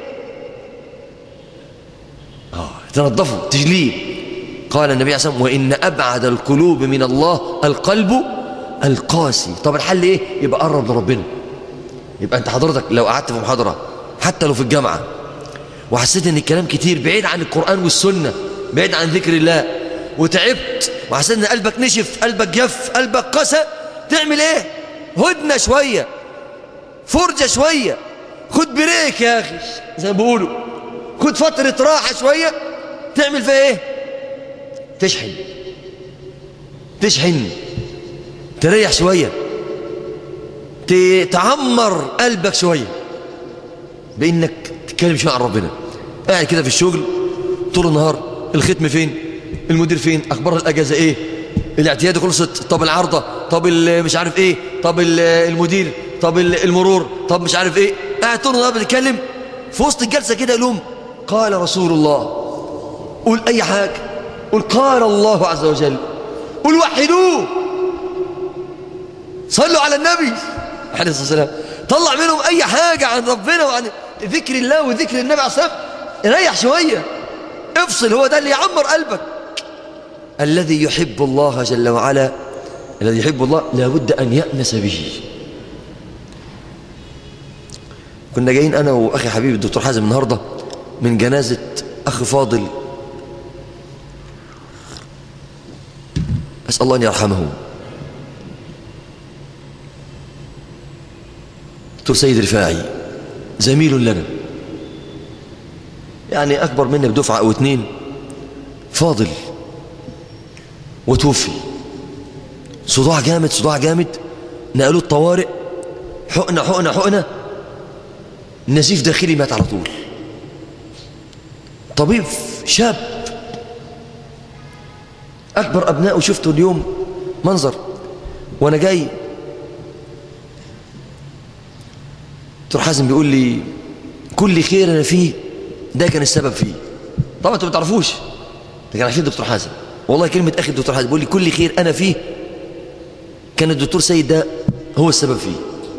آه تنظفه تجليه قال النبي عليه الصلاة والسلام وإن أبعد القلوب من الله القلب القاسي طب الحل إيه؟ يبقى قرب لربنا يبقى أنت حضرتك لو قعدت في محاضرة حتى لو في الجامعة وحسيت ان الكلام كتير بعيد عن القرآن والسنة بعيد عن ذكر الله وتعبت وحسيت ان قلبك نشف قلبك جف قلبك قسى تعمل ايه هدنة شوية فرجة شوية خد بريك يا اخي زي ما بيقولوا خد فترة راحة شوية تعمل فيها ايه تشحن تشحن تريح شوية تعمر قلبك شوية بانك تتكلم شويه عن ربنا قاعد كده في الشغل طول النهار الختم فين المدير فين اخبار الاجازه ايه الاعتياد خلصت طب العارضه طب مش عارف ايه طب المدير طب المرور طب مش عارف ايه قاعد طول النهار بتتكلم في وسط الجلسه كده لهم قال رسول الله قول اي حاجه قول قال الله عز وجل قول وحدوه صلوا على النبي عليه الصلاه والسلام طلع منهم اي حاجه عن ربنا وعن ذكر الله وذكر النبي عليه الصلاة والسلام ريح شوية افصل هو ده اللي يعمر قلبك الذي يحب الله جل وعلا الذي يحب الله لابد أن يأنس به كنا جايين أنا وأخي حبيبي الدكتور حازم النهاردة من جنازة أخ فاضل أسأل الله أن يرحمه دكتور سيد رفاعي زميل لنا يعني أكبر منك دفعة أو اتنين فاضل وتوفي صداع جامد صداع جامد نقلوه الطوارئ حقنة حقنة حقنة نزيف داخلي مات على طول طبيب شاب أكبر أبنائه شفته اليوم منظر وأنا جاي دكتور حازم بيقول لي كل خير انا فيه ده كان السبب فيه طبعا انتوا ما تعرفوش لكن عارفين الدكتور حازم والله كلمه اخي الدكتور حازم بيقول لي كل خير انا فيه كان الدكتور سيد ده هو السبب فيه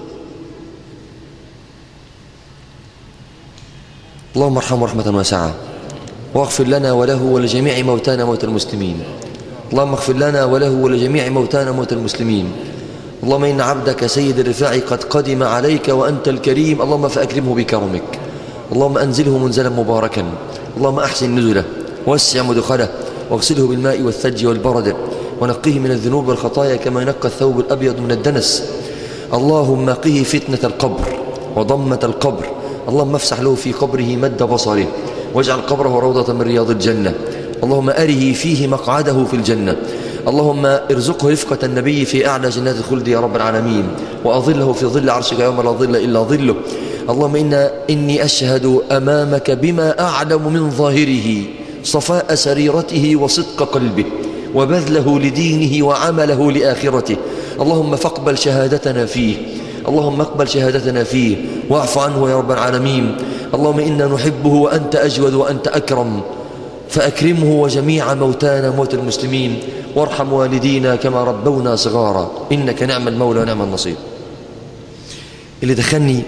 اللهم ارحمه رحمه واسعه واغفر لنا وله ولجميع موتانا موتى المسلمين اللهم اغفر لنا وله ولجميع موتانا موتى المسلمين اللهم إن عبدك سيد الرفاع قد قدم عليك وأنت الكريم اللهم فأكرمه بكرمك اللهم أنزله منزلا مباركا اللهم أحسن نزله وسع مدخله واغسله بالماء والثلج والبرد ونقيه من الذنوب والخطايا كما ينقى الثوب الأبيض من الدنس اللهم قه فتنة القبر وضمة القبر اللهم افسح له في قبره مد بصره واجعل قبره روضة من رياض الجنة اللهم أره فيه مقعده في الجنة اللهم ارزقه رفقة النبي في أعلى جنات الخلد يا رب العالمين وأظله في ظل عرشك يوم لا ظل إلا ظله اللهم إنا إني أشهد أمامك بما أعلم من ظاهره صفاء سريرته وصدق قلبه وبذله لدينه وعمله لآخرته اللهم فاقبل شهادتنا فيه اللهم اقبل شهادتنا فيه واعف عنه يا رب العالمين اللهم إنا نحبه وأنت أجود وأنت أكرم فأكرمه وجميع موتانا موت المسلمين وارحم والدينا كما ربونا صغارا إنك نعم المولى ونعم النصير اللي دخلني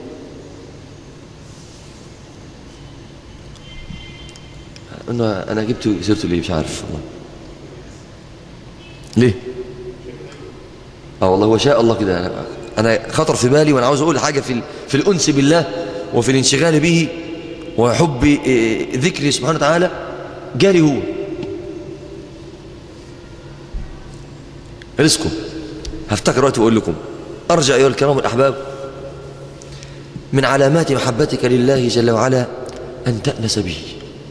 أنا أنا جبت سيرته ليه مش عارف والله ليه؟ اه والله هو شاء الله كده أنا, أنا خطر في بالي وأنا عاوز أقول حاجة في في الأنس بالله وفي الانشغال به وحب ذكره سبحانه وتعالى جاري هو رزقكم هفتكر وقت وأقول لكم أرجع أيها الكرام الأحباب من علامات محبتك لله جل وعلا أن تأنس به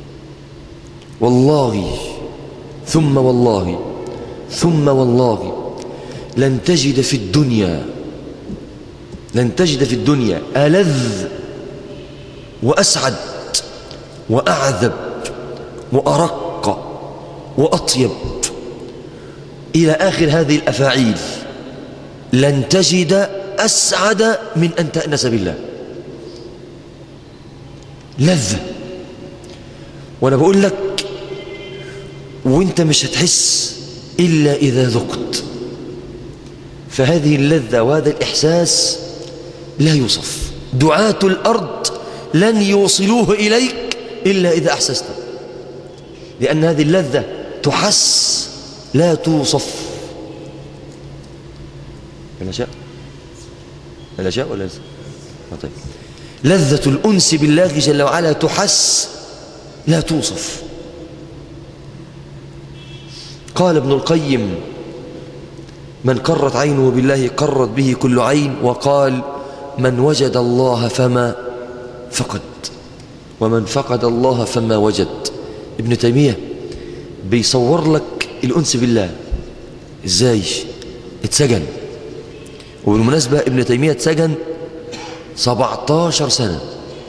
والله ثم والله ثم والله لن تجد في الدنيا لن تجد في الدنيا ألذ وأسعد وأعذب وأرق وأطيب إلى آخر هذه الأفاعيل لن تجد أسعد من أن تأنس بالله لذة وأنا بقول لك وانت مش هتحس إلا إذا ذقت فهذه اللذة وهذا الإحساس لا يوصف دعاة الأرض لن يوصلوه إليك إلا إذا أحسسته لأن هذه اللذة تحس لا توصف الأشياء الأشياء ولا لسه طيب لذة الأنس بالله جل وعلا تحس لا توصف قال ابن القيم من قرت عينه بالله قرت به كل عين وقال من وجد الله فما فقد ومن فقد الله فما وجد ابن تيمية بيصور لك الأنس بالله ازاي اتسجن وبالمناسبة ابن تيمية اتسجن 17 سنة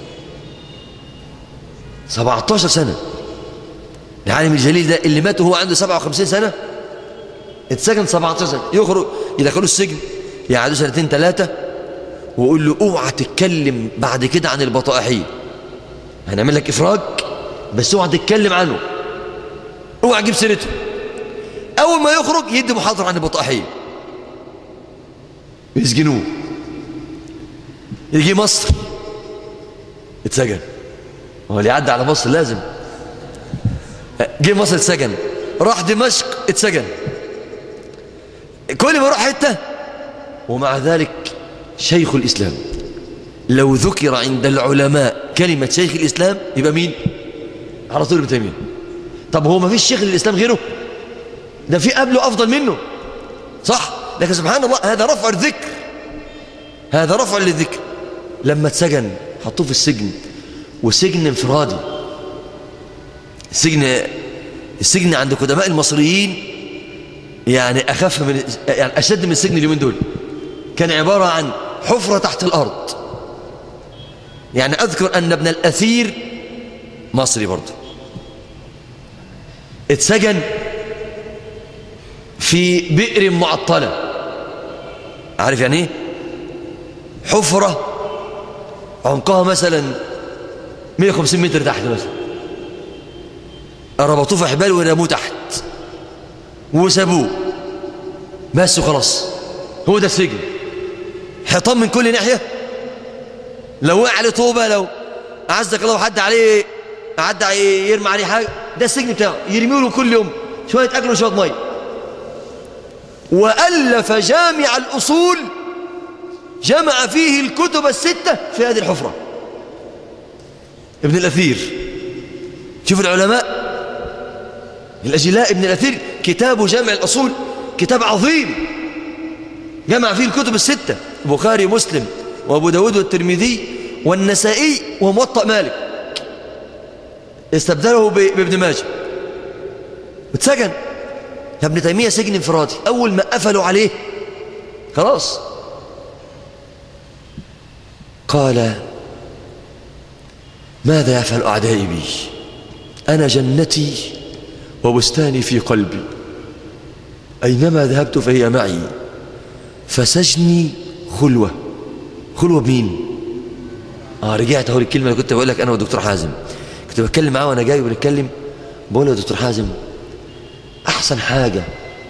17 سنة العالم الجليل ده اللي مات وهو عنده 57 سنة اتسجن 17 سنة يخرج يدخلوا السجن يقعدوا سنتين ثلاثة ويقول له اوعى تتكلم بعد كده عن البطائحية هنعمل لك إفراج بس اوعى تتكلم عنه اوعى تجيب سيرته أول ما يخرج يدي محاضرة عن البطائحية يسجنوه يجي مصر اتسجن هو اللي يعدي على مصر لازم جه مصر اتسجن راح دمشق اتسجن كل ما يروح حته ومع ذلك شيخ الإسلام لو ذكر عند العلماء كلمة شيخ الإسلام يبقى مين على طول ابن تيمية طب هو ما فيش شيخ للإسلام غيره ده في قبله أفضل منه صح لكن سبحان الله هذا رفع الذكر هذا رفع للذكر لما اتسجن حطوه في السجن وسجن انفرادي السجن السجن عند قدماء المصريين يعني أخف من يعني أشد من السجن اليومين دول كان عبارة عن حفرة تحت الأرض يعني أذكر أن ابن الأثير مصري برضه اتسجن في بئر معطلة عارف يعني ايه حفرة عمقها مثلا 150 متر تحت مثلا ربطوه في حبال ورموه تحت وسابوه بس وخلاص هو ده السجن حيطان من كل ناحية لو وقع عليه طوبة لو أعزك الله حد عليه عدى يرمي عليه حاجة ده السجن بتاعه يرميه له كل يوم شوية أكل وشوية مية وألف جامع الأصول جمع فيه الكتب الستة في هذه الحفرة ابن الأثير شوف العلماء الأجلاء ابن الأثير كتاب جامع الأصول كتاب عظيم جمع فيه الكتب الستة البخاري ومسلم وأبو داود والترمذي والنسائي وموطأ مالك استبدله بابن ماجه اتسجن ابن تيمية سجن انفرادي أول ما قفلوا عليه خلاص قال ماذا يفعل أعدائي بي أنا جنتي وبستاني في قلبي أينما ذهبت فهي معي فسجني خلوة خلوة بمين آه رجعت أقول الكلمة اللي كنت بقول لك أنا والدكتور حازم كنت بتكلم معاه وأنا جاي وبنتكلم بقول له يا دكتور حازم أحسن حاجة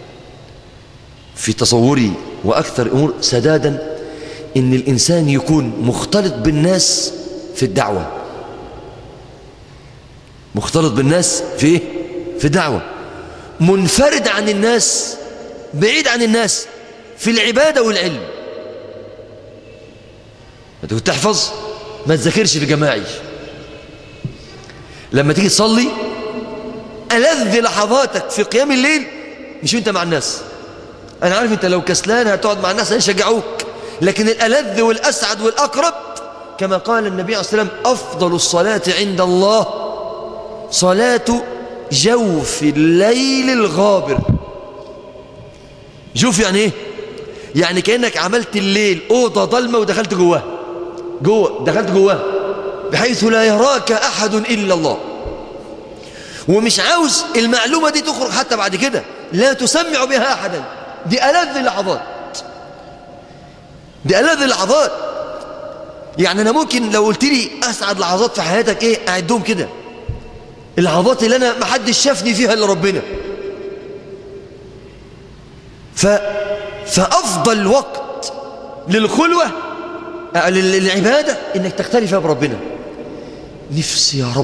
في تصوري وأكثر الأمور سدادا إن الإنسان يكون مختلط بالناس في الدعوة مختلط بالناس في إيه؟ في دعوة منفرد عن الناس بعيد عن الناس في العبادة والعلم ما تحفظ ما تذاكرش في جماعي لما تيجي تصلي ألذ لحظاتك في قيام الليل مش انت مع الناس أنا عارف أنت لو كسلان هتقعد مع الناس هيشجعوك لكن الألذ والأسعد والأقرب كما قال النبي عليه الصلاة والسلام أفضل الصلاة عند الله صلاة جوف الليل الغابر جوف يعني ايه يعني كأنك عملت الليل أوضة ضلمة ودخلت جواه جوه دخلت جواه بحيث لا يراك أحد إلا الله ومش عاوز المعلومة دي تخرج حتى بعد كده لا تسمع بها أحدا دي ألذ اللحظات دي ألذ اللحظات يعني أنا ممكن لو قلت لي أسعد لحظات في حياتك إيه أعدهم كده اللحظات اللي أنا محدش شافني فيها إلا ربنا ف... فأفضل وقت للخلوة للعبادة إنك تختلي فيها بربنا نفسي يا رب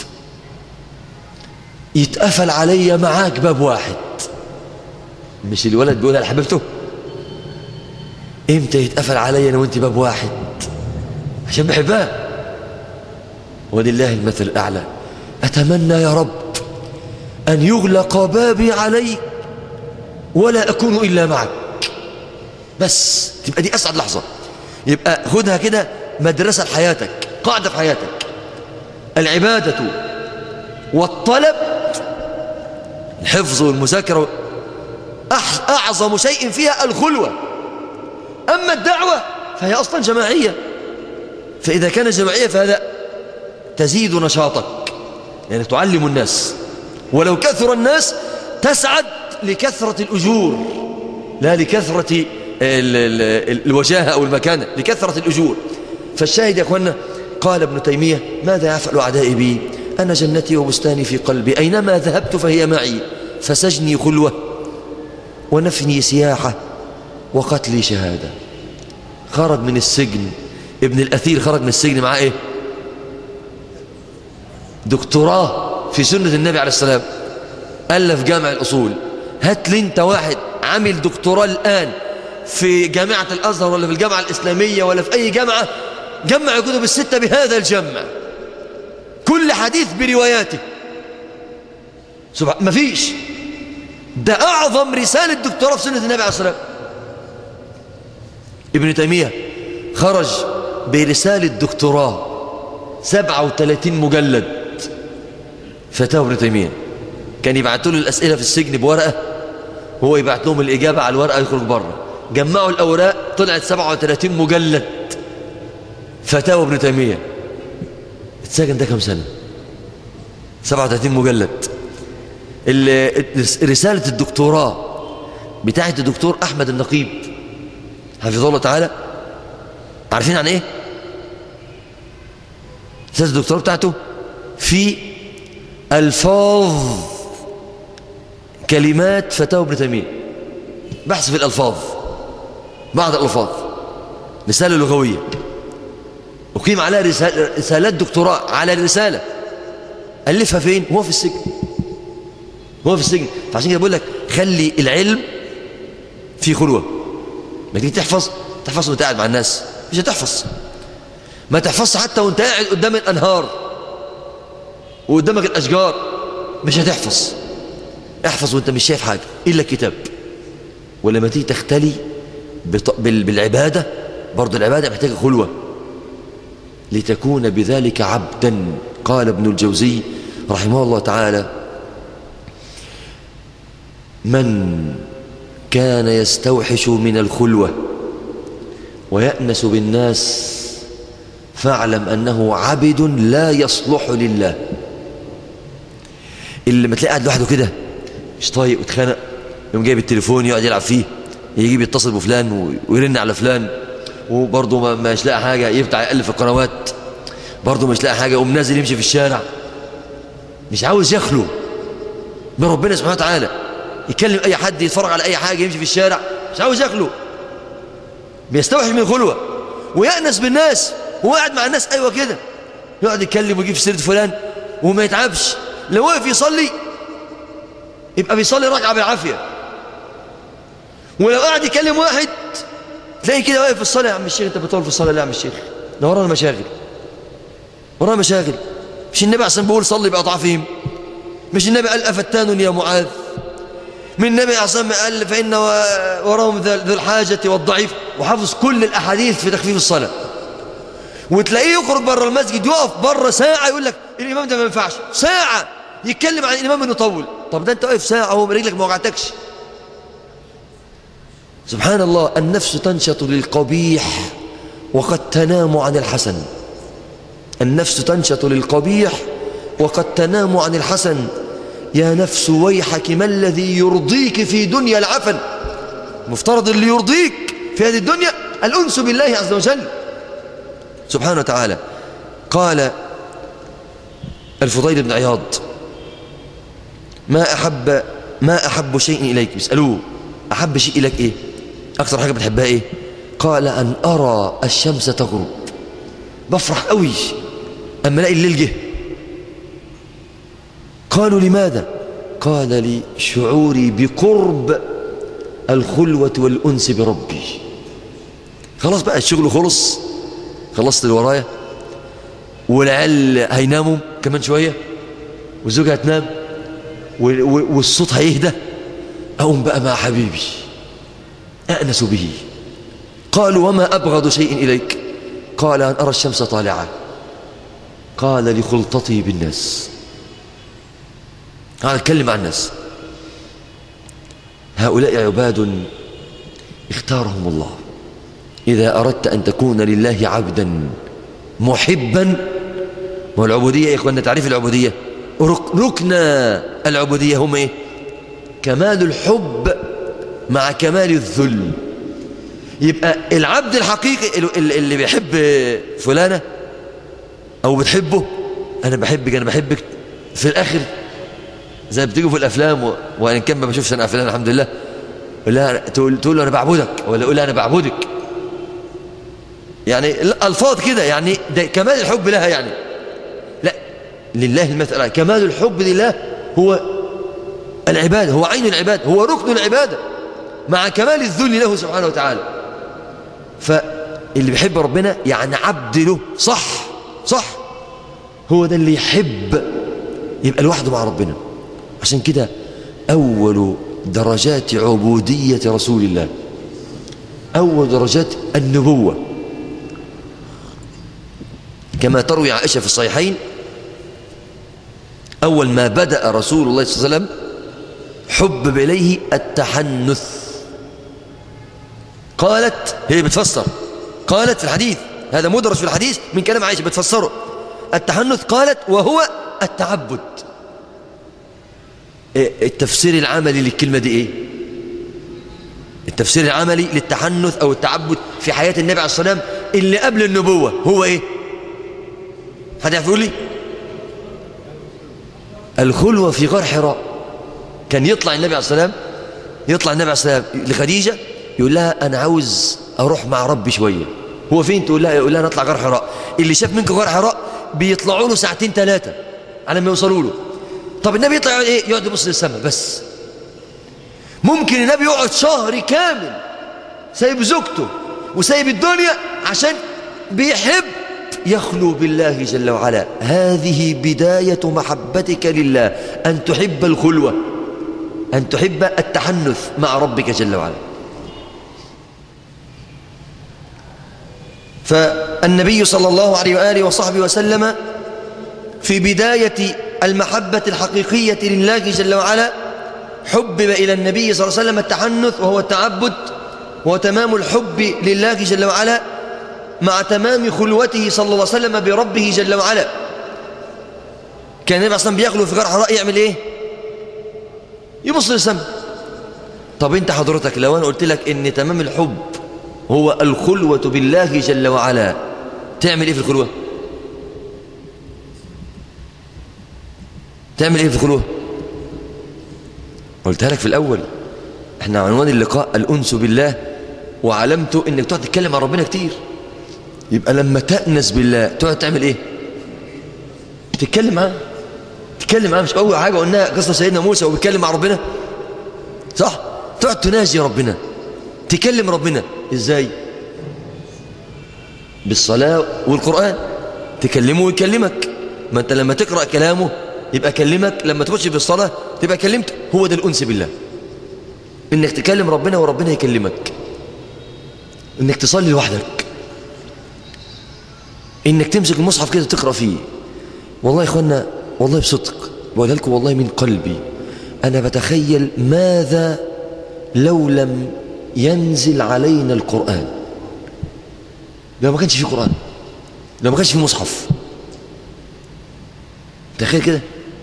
يتقفل علي معاك باب واحد مش الولد بيقولها لحبيبته امتى يتقفل علي انا وانت باب واحد عشان بحبها ولله المثل الاعلى اتمنى يا رب ان يغلق بابي عليك ولا اكون الا معك بس تبقى دي اسعد لحظه يبقى خدها كده مدرسه لحياتك قاعده في حياتك العباده والطلب الحفظ والمذاكره أعظم شيء فيها الخلوة أما الدعوة فهي أصلا جماعية فإذا كان جماعية فهذا تزيد نشاطك يعني تعلم الناس ولو كثر الناس تسعد لكثرة الأجور لا لكثرة الوجاهة أو المكانة لكثرة الأجور فالشاهد يا أخوانا قال ابن تيمية ماذا يفعل أعدائي بي أنا جنتي وبستاني في قلبي أينما ذهبت فهي معي فسجني خلوة ونفني سياحة وقتلي شهادة خرج من السجن ابن الأثير خرج من السجن معاه ايه دكتوراه في سنة النبي عليه السلام ألف جامع الأصول هات لي انت واحد عامل دكتوراه الآن في جامعة الأزهر ولا في الجامعة الإسلامية ولا في أي جامعة جمع الكتب الستة بهذا الجمع كل حديث برواياته سبحان مفيش ده أعظم رسالة دكتوراه في سنة النبي عليه الصلاة والسلام ابن تيمية خرج برسالة دكتوراه 37 مجلد فتاوى ابن تيمية كان يبعثوا له الأسئلة في السجن بورقة هو يبعث لهم الإجابة على الورقة يخرج بره جمعوا الأوراق طلعت 37 مجلد فتاوى ابن تيمية اتسجن ده كم سنة 37 مجلد رسالة الدكتوراه بتاعت الدكتور أحمد النقيب حفظه الله تعالى عارفين عن إيه؟ رسالة الدكتوراه بتاعته في ألفاظ كلمات فتاوى ابن تيمية بحث في الألفاظ بعض الألفاظ رسالة لغوية أقيم عليها رسالات دكتوراه على الرسالة ألفها فين؟ هو في السجن هو في السجن فعشان كده بقول لك خلي العلم في خلوة ما تيجي تحفظ تحفظ وانت قاعد مع الناس مش هتحفظ ما تحفظش حتى وانت قاعد قدام الأنهار وقدامك الأشجار مش هتحفظ احفظ وانت مش شايف حاجة إلا الكتاب ولما تيجي تختلي بالعبادة برضو العبادة محتاجة خلوة لتكون بذلك عبدا قال ابن الجوزي رحمه الله تعالى من كان يستوحش من الخلوة ويأنس بالناس فاعلم أنه عبد لا يصلح لله اللي ما تلاقي قاعد لوحده كده مش طايق واتخانق يوم جايب التليفون يقعد يلعب فيه يجيب يتصل بفلان ويرن على فلان وبرضه ما مش لاقي حاجة يفتح يقلب في القنوات برضه مش لاقي حاجة يقوم نازل يمشي في الشارع مش عاوز يخلو من ربنا سبحانه وتعالى يكلم أي حد يتفرج على أي حاجة يمشي في الشارع مش عاوز يخلو بيستوحش من الخلوة ويأنس بالناس هو قاعد مع الناس أيوة كده يقعد يتكلم ويجيب في سيرة فلان وما يتعبش لو واقف يصلي يبقى بيصلي ركعة بالعافية ولو قاعد يكلم واحد تلاقي كده واقف في الصلاة يا عم الشيخ انت بتطول في الصلاة لا يا عم الشيخ ده ورانا مشاغل ورانا مشاغل مش النبي عشان بيقول صلي بأضعافهم مش النبي قال أفتان يا معاذ من النبي عصام قال فإن وراهم ذو الحاجة والضعيف وحافظ كل الأحاديث في تخفيف الصلاة وتلاقيه يخرج بره المسجد يقف بره ساعة يقول لك الإمام ده ما ينفعش ساعة يتكلم عن الإمام إنه طول طب ده أنت واقف ساعة وهو رجلك ما وجعتكش سبحان الله النفس تنشط للقبيح وقد تنام عن الحسن النفس تنشط للقبيح وقد تنام عن الحسن يا نفس ويحك ما الذي يرضيك في دنيا العفن مفترض اللي يرضيك في هذه الدنيا الأنس بالله عز وجل سبحانه وتعالى قال الفضيل بن عياض ما أحب ما أحب شيء إليك بيسألوه أحب شيء إليك إيه أكثر حاجة بتحبها إيه قال أن أرى الشمس تغرب بفرح قوي أما الاقي الليل جه قالوا لماذا قال لي شعوري بقرب الخلوة والأنس بربي خلاص بقى الشغل خلص خلصت اللي ورايا والعيال هيناموا كمان شوية والزوجة هتنام والصوت هيهدى أقوم بقى مع حبيبي أأنس به قالوا وما أبغض شيء إليك قال أن أرى الشمس طالعة قال لخلطتي بالناس قال اتكلم عن الناس هؤلاء عباد اختارهم الله إذا أردت أن تكون لله عبدا محبا والعبودية يا إخواننا تعريف العبودية ركن العبودية هم إيه كمال الحب مع كمال الذل يبقى العبد الحقيقي اللي بيحب فلانة أو بتحبه أنا بحبك أنا بحبك في الآخر زي بتيجوا في الأفلام وإن كان ما بشوفش أنا أفلام الحمد لله لا تقول, تقول له أنا بعبدك ولا يقول أنا بعبدك يعني الفاظ كده يعني ده كمال الحب لها يعني لا لله المثل كمال الحب لله هو العبادة هو عين العبادة هو ركن العبادة مع كمال الذل له سبحانه وتعالى فاللي بيحب ربنا يعني عبد له صح صح هو ده اللي يحب يبقى لوحده مع ربنا عشان كده أول درجات عبودية رسول الله أول درجات النبوة كما تروي عائشة في الصحيحين أول ما بدأ رسول الله صلى الله عليه وسلم حبب إليه التحنث قالت هي بتفسر قالت في الحديث هذا مدرس في الحديث من كلام عائشة بتفسره التحنث قالت وهو التعبد التفسير العملي للكلمة دي ايه التفسير العملي للتحنث او التعبد في حياة النبي عليه الصلاة والسلام اللي قبل النبوة هو ايه حد يعرف يقول لي الخلوة في غار حراء كان يطلع النبي عليه الصلاة والسلام يطلع النبي عليه الصلاة والسلام لخديجة يقول لها أنا عاوز أروح مع ربي شوية هو فين تقول لها يقول لها نطلع غار حراء اللي شاف منك غار حراء بيطلعوا له ساعتين ثلاثة على ما يوصلوا له طب النبي يطلع ايه يقعد يبص للسماء بس ممكن النبي يقعد شهر كامل سايب زوجته وسايب الدنيا عشان بيحب يخلو بالله جل وعلا هذه بداية محبتك لله أن تحب الخلوة أن تحب التحنث مع ربك جل وعلا فالنبي صلى الله عليه وآله وصحبه وسلم في بداية المحبة الحقيقية لله جل وعلا حبب إلى النبي صلى الله عليه وسلم التحنث وهو التعبد وهو تمام الحب لله جل وعلا مع تمام خلوته صلى الله عليه وسلم بربه جل وعلا كان النبي أصلا بيخلو في غار حراء يعمل إيه يبص للسماء طب انت حضرتك لو انا قلت لك ان تمام الحب هو الخلوة بالله جل وعلا تعمل ايه في الخلوة تعمل ايه في الخلوة قلتها لك في الاول احنا عنوان اللقاء الانس بالله وعلمته انك تقعد تتكلم عن ربنا كتير يبقى لما تأنس بالله تقعد تعمل ايه تتكلم معاه تتكلم معاه مش اول حاجه قلناها قصه سيدنا موسى وبيتكلم مع ربنا صح تقعد تناجي ربنا تكلم ربنا ازاي بالصلاه والقران تكلمه ويكلمك ما انت لما تقرا كلامه يبقى كلمك لما تخش في الصلاه تبقى كلمت هو ده الانس بالله انك تكلم ربنا وربنا يكلمك انك تصلي لوحدك انك تمسك المصحف كده تقرا فيه والله يا اخوانا والله بصدق بقول لكم والله من قلبي انا بتخيل ماذا لو لم ينزل علينا القران لو ما كانش في قران لو ما كانش في مصحف تخيل كده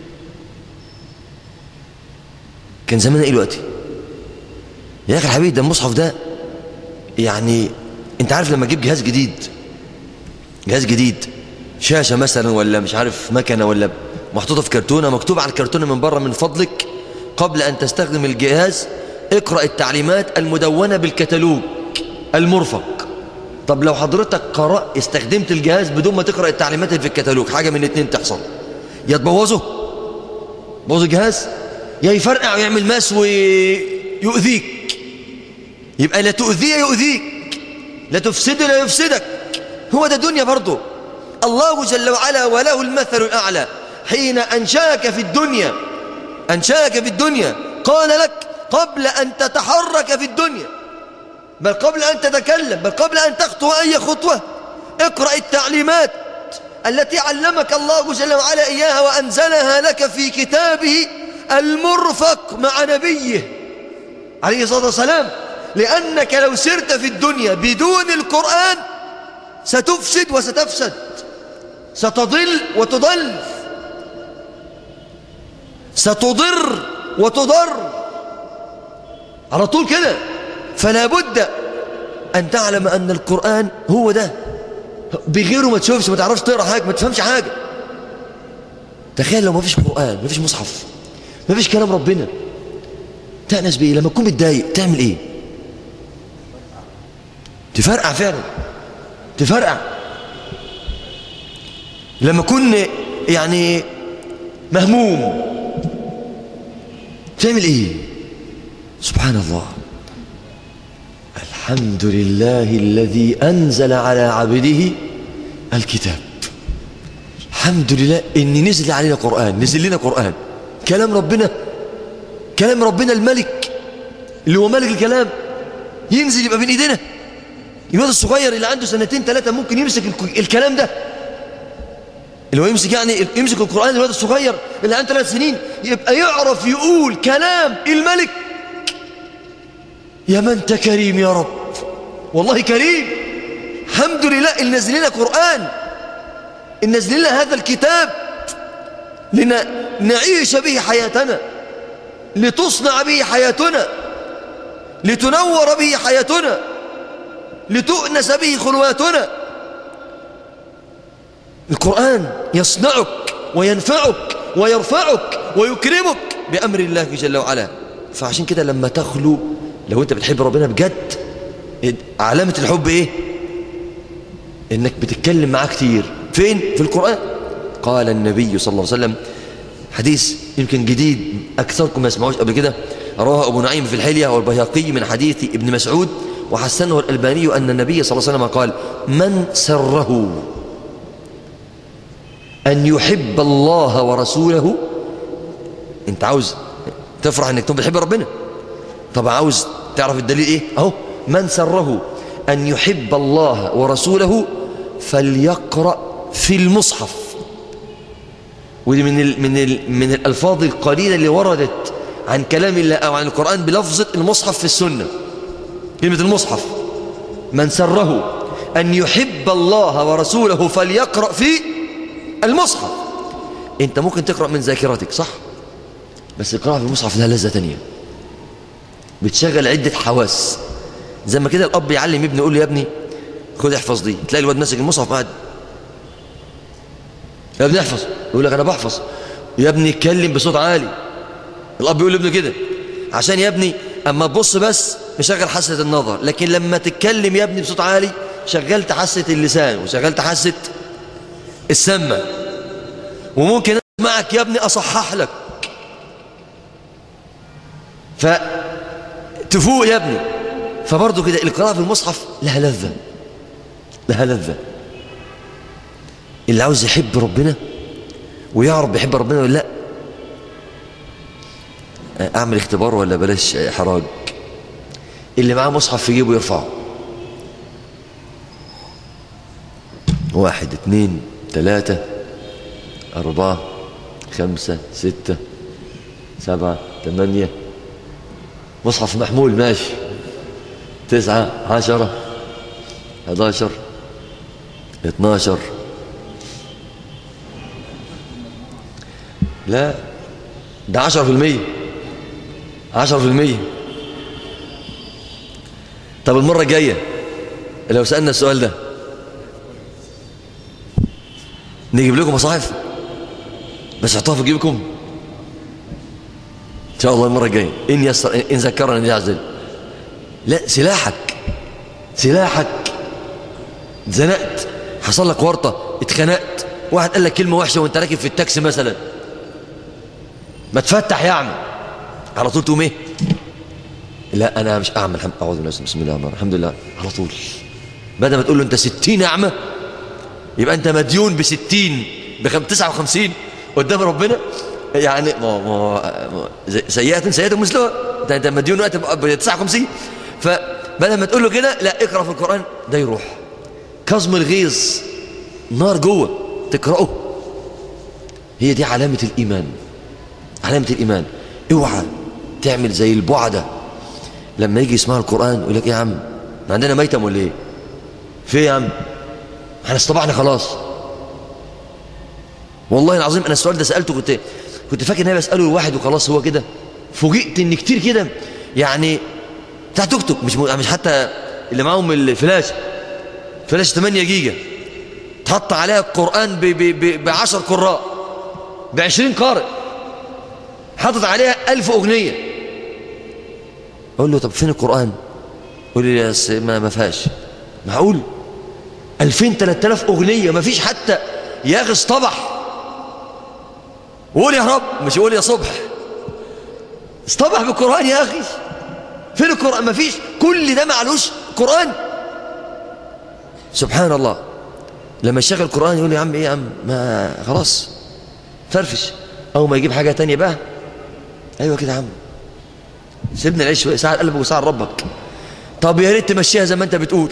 كان زماننا ايه دلوقتي يا اخي الحبيب ده المصحف ده يعني انت عارف لما تجيب جهاز جديد جهاز جديد شاشة مثلا ولا مش عارف مكنة ولا محطوطة في كرتونة مكتوب على الكرتونة من بره من فضلك قبل أن تستخدم الجهاز اقرأ التعليمات المدونة بالكتالوج المرفق طب لو حضرتك قرأ استخدمت الجهاز بدون ما تقرأ التعليمات اللي في الكتالوج حاجة من اتنين تحصل يا تبوظه بوظ الجهاز يا يفرقع ويعمل ماس ويؤذيك يبقى لا تؤذيه يؤذيك لا تفسده لا يفسدك هو ده دنيا برضه الله جل وعلا وله المثل الأعلى حين أنشاك في الدنيا أنشاك في الدنيا قال لك قبل أن تتحرك في الدنيا بل قبل أن تتكلم بل قبل أن تخطو أي خطوة اقرأ التعليمات التي علمك الله جل وعلا إياها وأنزلها لك في كتابه المرفق مع نبيه عليه الصلاة والسلام لأنك لو سرت في الدنيا بدون القرآن ستفسد وستفسد ستضل وتضل ستضر وتضر على طول كده فلا بد أن تعلم أن القرآن هو ده بغيره ما تشوفش ما تعرفش تقرأ حاجة ما تفهمش حاجة تخيل لو ما فيش قرآن ما فيش مصحف ما فيش كلام ربنا تأنس بإيه لما تكون متضايق تعمل إيه تفرقع فعلا تفرقع لما كن يعني مهموم تعمل ايه سبحان الله الحمد لله الذي أنزل على عبده الكتاب الحمد لله إن نزل علينا قرآن نزل لنا قرآن كلام ربنا كلام ربنا الملك اللي هو ملك الكلام ينزل يبقى بين ايدينا الواد الصغير اللي عنده سنتين ثلاثة ممكن يمسك الكلام ده اللي هو يمسك يعني يمسك القرآن الواد الصغير اللي عنده ثلاث سنين يبقى يعرف يقول كلام الملك يا من انت كريم يا رب والله كريم الحمد لله اللي نزل لنا قرآن اللي نزل لنا هذا الكتاب لنعيش به حياتنا لتصنع به حياتنا لتنور به حياتنا لتؤنس به خلواتنا القرآن يصنعك وينفعك ويرفعك ويكرمك بأمر الله جل وعلا فعشان كده لما تخلو لو انت بتحب ربنا بجد علامة الحب ايه انك بتتكلم معاه كتير فين في القرآن قال النبي صلى الله عليه وسلم حديث يمكن جديد أكثركم ما يسمعوش قبل كده رواه أبو نعيم في الحلية والبيهقي من حديث ابن مسعود وحسنه الألباني أن النبي صلى الله عليه وسلم قال من سره أن يحب الله ورسوله أنت عاوز تفرح أنك تكون بتحب ربنا طب عاوز تعرف الدليل إيه أهو من سره أن يحب الله ورسوله فليقرأ في المصحف ودي من ال من ال من الألفاظ القليلة اللي وردت عن كلام الله أو عن القرآن بلفظة المصحف في السنة كلمة المصحف من سره أن يحب الله ورسوله فليقرأ في المصحف أنت ممكن تقرأ من ذاكرتك صح بس القراءة في المصحف لها لذة تانية بتشغل عدة حواس زي ما كده الأب يعلم ابنه يقول له يا ابني خد احفظ دي تلاقي الواد ماسك المصحف قاعد يا ابني احفظ يقول لك انا بحفظ يا ابني اتكلم بصوت عالي الاب يقول لابنه كده عشان يا ابني اما تبص بس مشغل حاسه النظر لكن لما تتكلم يا ابني بصوت عالي شغلت حاسه اللسان وشغلت حاسه السمع وممكن اسمعك يا ابني اصحح لك فتفوق يا ابني فبرضه كده القراءه في المصحف لها لذه لها لذه اللي عاوز يحب ربنا ويعرف بيحب ربنا ولا لا اعمل اختبار ولا بلاش حراج اللي معاه مصحف في جيبه يرفعه واحد اثنين ثلاثة أربعة خمسة ستة سبعة ثمانية مصحف محمول ماشي تسعة عشرة حداشر اتناشر لا ده عشرة في المية عشرة في المية طب المرة الجاية لو سألنا السؤال ده نجيب لكم مصاحف بس حطوها في جيبكم ان شاء الله المره الجايه ان يسر ان ذكرنا الله عز وجل لا سلاحك سلاحك اتزنقت حصل لك ورطه اتخنقت واحد قال لك كلمه وحشه وانت راكب في التاكسي مثلا ما تفتح يا عم على طول تقوم ايه لا انا مش اعمى الحمد اعوذ بالله بسم الله الرحمن الرحيم الحمد لله على طول بدل ما تقول له انت 60 اعمى يبقى انت مديون ب 60 ب 59 قدام ربنا يعني ما ما سيئة سيئة مثلها انت انت مديون وقت ب 59 فبدل ما تقول له كده لا اقرا في القران ده يروح كظم الغيظ نار جوه تقراه هي دي علامة الإيمان علامة الإيمان اوعى تعمل زي البعدة لما يجي يسمع القرآن يقول لك ايه يا عم ما عندنا ميتم ولا ايه في ايه يا عم احنا اصطبحنا خلاص والله العظيم انا السؤال ده سالته كنت كنت فاكر ان انا بساله لواحد وخلاص هو كده فوجئت ان كتير كده يعني بتاع توك توك مش مش حتى اللي معاهم الفلاش فلاش 8 جيجا تحط عليها القران ب 10 قراء ب 20 قارئ حاطط عليها 1000 اغنيه اقول له طب فين القران يقول لي ما ما فيهاش معقول 2000 3000 اغنيه ما فيش حتى يا اخي اصطبح وقول يا رب مش قول يا صبح اصطبح بالقران يا اخي فين القران ما فيش كل ده معلوش قران سبحان الله لما يشغل القران يقول يا عم ايه يا عم ما خلاص فرفش او ما يجيب حاجه تانية بقى ايوه كده يا عم سيبنا العيش شويه ساعه قلبك وساعه ربك طب يا ريت تمشيها زي ما انت بتقول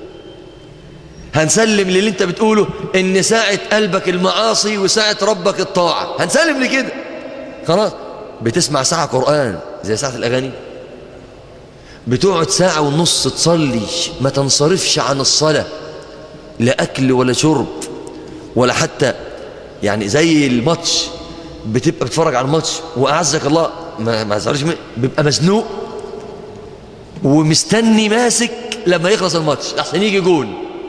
هنسلم للي انت بتقوله ان ساعة قلبك المعاصي وساعة ربك الطاعة هنسلم لكده خلاص بتسمع ساعة قرآن زي ساعة الأغاني بتقعد ساعة ونص تصلي ما تنصرفش عن الصلاة لا أكل ولا شرب ولا حتى يعني زي الماتش بتبقى بتفرج على الماتش وأعزك الله ما ما بيبقى مزنوق ومستني ماسك لما يخلص الماتش عشان يجي جول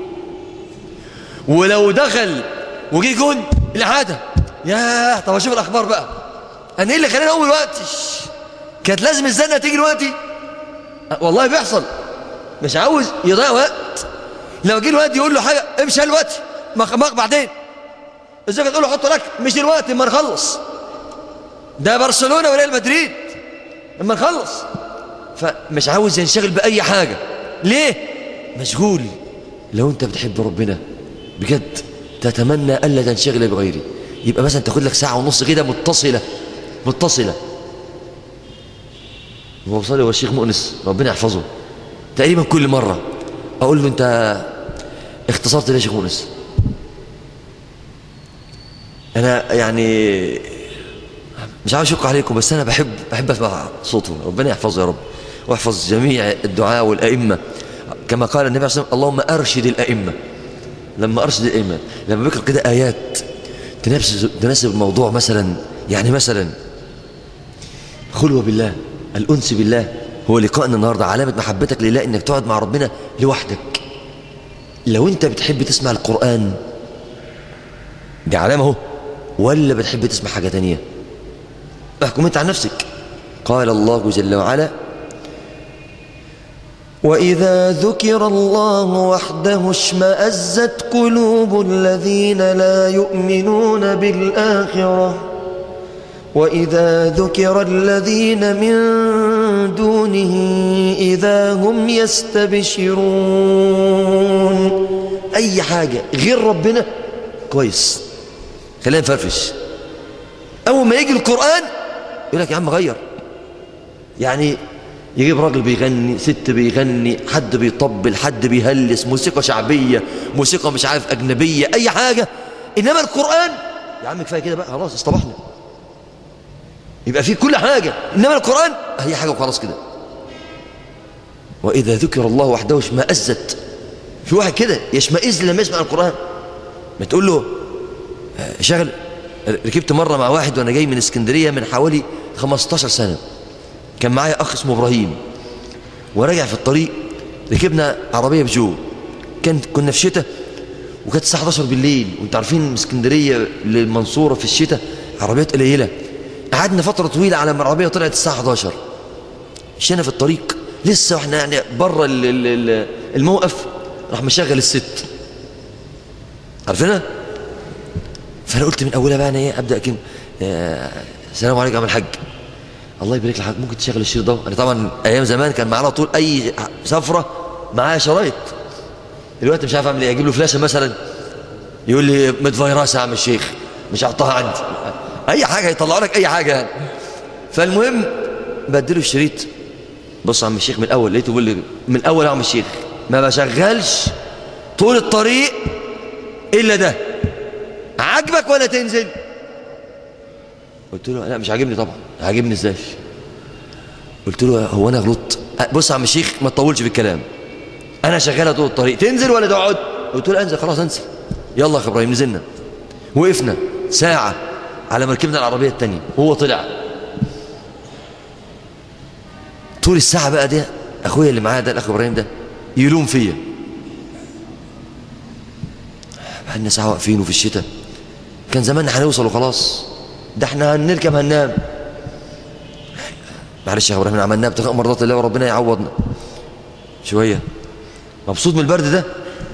ولو دخل وجي جون العادة ياه طب اشوف الاخبار بقى انا ايه اللي خلاني اول وقت كانت لازم الزنقه تيجي دلوقتي والله بيحصل مش عاوز يضيع وقت لو جه الوقت يقول له حاجه امشي دلوقتي ما بعدين ازاي تقول له حط لك مش دلوقتي اما نخلص ده برشلونه وريال مدريد اما نخلص فمش عاوز ينشغل باي حاجه ليه مشغول لو انت بتحب ربنا بجد تتمنى ألا تنشغل بغيره يبقى مثلا تاخد لك ساعة ونص كده متصلة متصلة هو بصلي هو الشيخ مؤنس ربنا يحفظه تقريبا كل مرة أقول له أنت اختصرت ليه يا شيخ مؤنس أنا يعني مش عاوز أشك عليكم بس أنا بحب بحب أسمع صوته ربنا يحفظه يا رب واحفظ جميع الدعاء والأئمة كما قال النبي عليه الصلاة والسلام اللهم أرشد الأئمة لما أرشد الأئمة لما بكر كده آيات تناسب, تناسب الموضوع مثلا يعني مثلا خلوة بالله الأنس بالله هو لقائنا النهاردة علامة محبتك لله إنك تقعد مع ربنا لوحدك لو أنت بتحب تسمع القرآن دي علامة اهو ولا بتحب تسمع حاجة تانية احكم أنت عن نفسك قال الله جل وعلا وإذا ذكر الله وحده اشمأزت قلوب الذين لا يؤمنون بالآخرة وإذا ذكر الذين من دونه إذا هم يستبشرون أي حاجة غير ربنا كويس خلينا نفرفش أول ما يجي القرآن يقول لك يا عم غير يعني يجيب راجل بيغني ست بيغني حد بيطبل حد بيهلس موسيقى شعبية موسيقى مش عارف أجنبية أي حاجة إنما القرآن يا عم كفاية كده بقى خلاص اصطبحنا يبقى في كل حاجة إنما القرآن هي حاجة وخلاص كده وإذا ذكر الله وحده اشمأزت في واحد كده يشمئز لما يسمع القرآن ما تقول له شغل ركبت مرة مع واحد وأنا جاي من اسكندرية من حوالي 15 سنة كان معايا أخ اسمه إبراهيم وراجع في الطريق ركبنا عربية بجو كان كنا في شتاء وكانت الساعه 11 بالليل وانتوا عارفين من اسكندريه للمنصوره في الشتاء عربيات قليله قعدنا فتره طويله على ما العربيه طلعت الساعه 11 مشينا في الطريق لسه واحنا يعني بره ال- ال- ال- الموقف راح مشغل الست عارفينها فانا قلت من اولها بقى انا ايه ابدا كده آه، السلام عليكم يا عم الحاج الله يبارك لك ممكن تشغل الشريط ده انا طبعا ايام زمان كان معانا طول اي سفره معايا شرايط دلوقتي مش عارف اعمل ايه اجيب له فلاشه مثلا يقول لي متفيرسه يا عم الشيخ مش هحطها عندي اي حاجه يطلع لك اي حاجه يعني فالمهم بديله الشريط بص يا عم الشيخ من الاول لقيته بيقول لي من الاول يا عم الشيخ ما بشغلش طول الطريق الا ده عاجبك ولا تنزل قلت له لا مش عاجبني طبعا عاجبني ازاي قلت له هو انا غلطت بص يا عم الشيخ ما تطولش في الكلام انا شغاله طول الطريق تنزل ولا تقعد قلت له انزل خلاص انزل يلا يا أخي ابراهيم نزلنا وقفنا ساعه على ما ركبنا العربيه الثانيه وهو طلع طول الساعه بقى ده اخويا اللي معايا ده الاخ ابراهيم ده يلوم فيا بقالنا ساعه واقفين وفي الشتاء كان زماننا هنوصل وخلاص ده احنا هنركب هننام معلش يا ابراهيم عملناها ابتغاء مرضات الله وربنا يعوضنا شويه مبسوط من البرد ده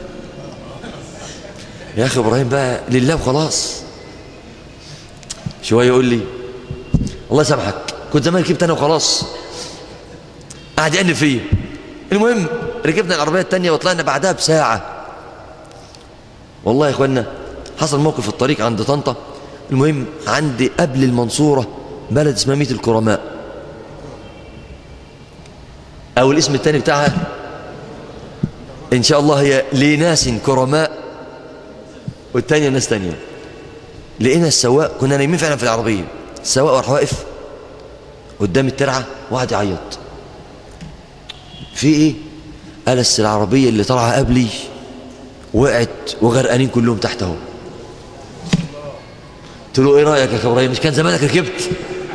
يا اخي ابراهيم بقى لله وخلاص شويه يقول لي الله يسامحك كنت زمان ركبت انا وخلاص قاعد يقلب فيا المهم ركبنا العربيه الثانيه وطلعنا بعدها بساعه والله يا اخوانا حصل موقف في الطريق عند طنطا المهم عندي قبل المنصوره بلد اسمها ميت الكرماء او الاسم الثاني بتاعها ان شاء الله هي لناس كرماء والثانيه ناس ثانيه لقينا السواق كنا نايمين فعلا في العربيه السواق راح واقف قدام الترعه وقعد يعيط في ايه قال أصل العربيه اللي طالعه قبلي وقعت وغرقانين كلهم تحت اهو قلت له ايه رايك يا أخي ابراهيم مش كان زمانك ركبت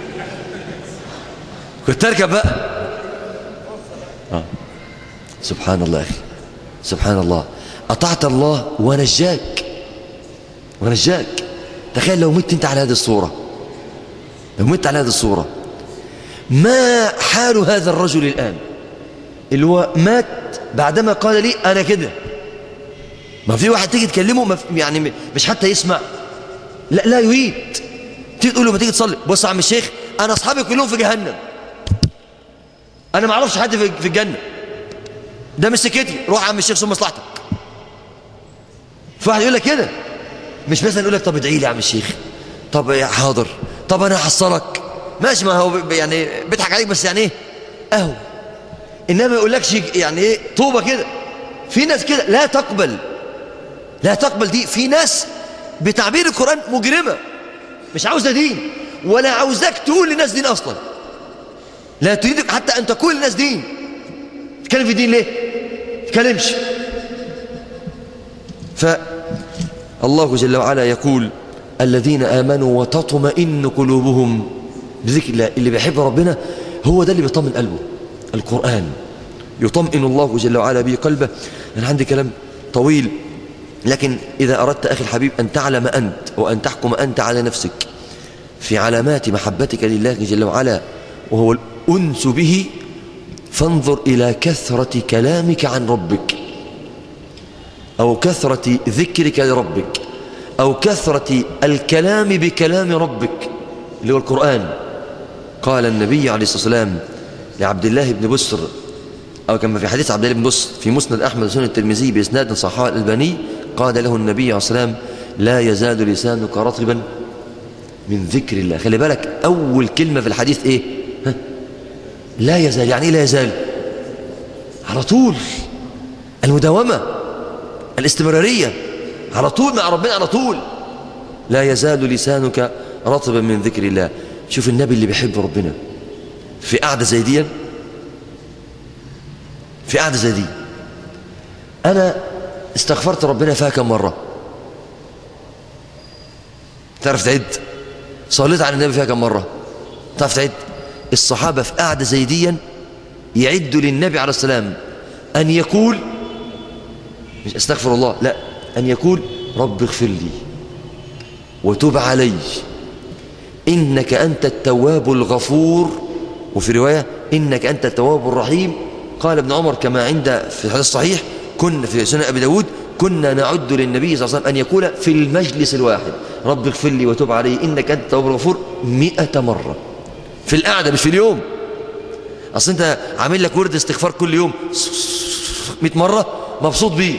كنت اركب بقى آه. سبحان الله يا اخي سبحان الله اطعت الله ونجاك ونجاك تخيل لو مت انت على هذه الصوره لو مت على هذه الصوره ما حال هذا الرجل الان اللي هو مات بعدما قال لي انا كده ما في واحد تيجي تكلمه ما في- يعني مش حتى يسمع لا لا يريد تيجي تقول له ما تيجي تصلي بص يا عم الشيخ انا اصحابي كلهم في جهنم انا ما اعرفش حد في في الجنه ده مش سكتي روح يا عم الشيخ شوف مصلحتك في واحد يقول لك كده مش مثلا يقول لك طب ادعي لي يا عم الشيخ طب يا حاضر طب انا هحصلك ماشي ما هو ب- يعني بيضحك عليك بس يعني ايه اهو انما ما يقولكش يعني ايه طوبه كده في ناس كده لا تقبل لا تقبل دي في ناس بتعبير القرآن مجرمة مش عاوزة دين ولا عاوزاك تقول للناس دين أصلا لا تريد حتى أن تقول للناس دين تتكلم في دين ليه تتكلمش فالله جل وعلا يقول الذين آمنوا وتطمئن قلوبهم بذكر الله اللي بيحب ربنا هو ده اللي بيطمن قلبه القرآن يطمئن الله جل وعلا به قلبه أنا عندي كلام طويل لكن إذا أردت أخي الحبيب أن تعلم أنت وأن تحكم أنت على نفسك في علامات محبتك لله جل وعلا وهو الأنس به فانظر إلى كثرة كلامك عن ربك أو كثرة ذكرك لربك أو كثرة الكلام بكلام ربك اللي هو القرآن قال النبي عليه الصلاة والسلام لعبد الله بن بسر أو كما في حديث عبد الله بن بسر في مسند أحمد وسنن الترمذي بإسناد صحيح الألباني قال له النبي عليه الصلاة والسلام لا يزال لسانك رطبا من ذكر الله خلي بالك أول كلمة في الحديث إيه ها؟ لا يزال يعني إيه لا يزال على طول المداومة الاستمرارية على طول مع ربنا على طول لا يزال لسانك رطبا من ذكر الله شوف النبي اللي بيحب ربنا في قعدة زي دي في قعدة زي دي أنا استغفرت ربنا فيها كم مرة تعرف تعد صليت على النبي فيها كم مرة تعرف تعد الصحابة في قعدة زي دي يعدوا للنبي عليه السلام أن يقول مش استغفر الله لا أن يقول رب اغفر لي وتب علي إنك أنت التواب الغفور وفي رواية إنك أنت التواب الرحيم قال ابن عمر كما عند في الحديث الصحيح كنا في سنة أبي داود كنا نعد للنبي صلى الله عليه وسلم أن يقول في المجلس الواحد رب اغفر لي وتب علي إنك أنت التواب الغفور مئة مرة في القعدة مش في اليوم أصل أنت عامل لك ورد استغفار كل يوم مئة مرة مبسوط بيه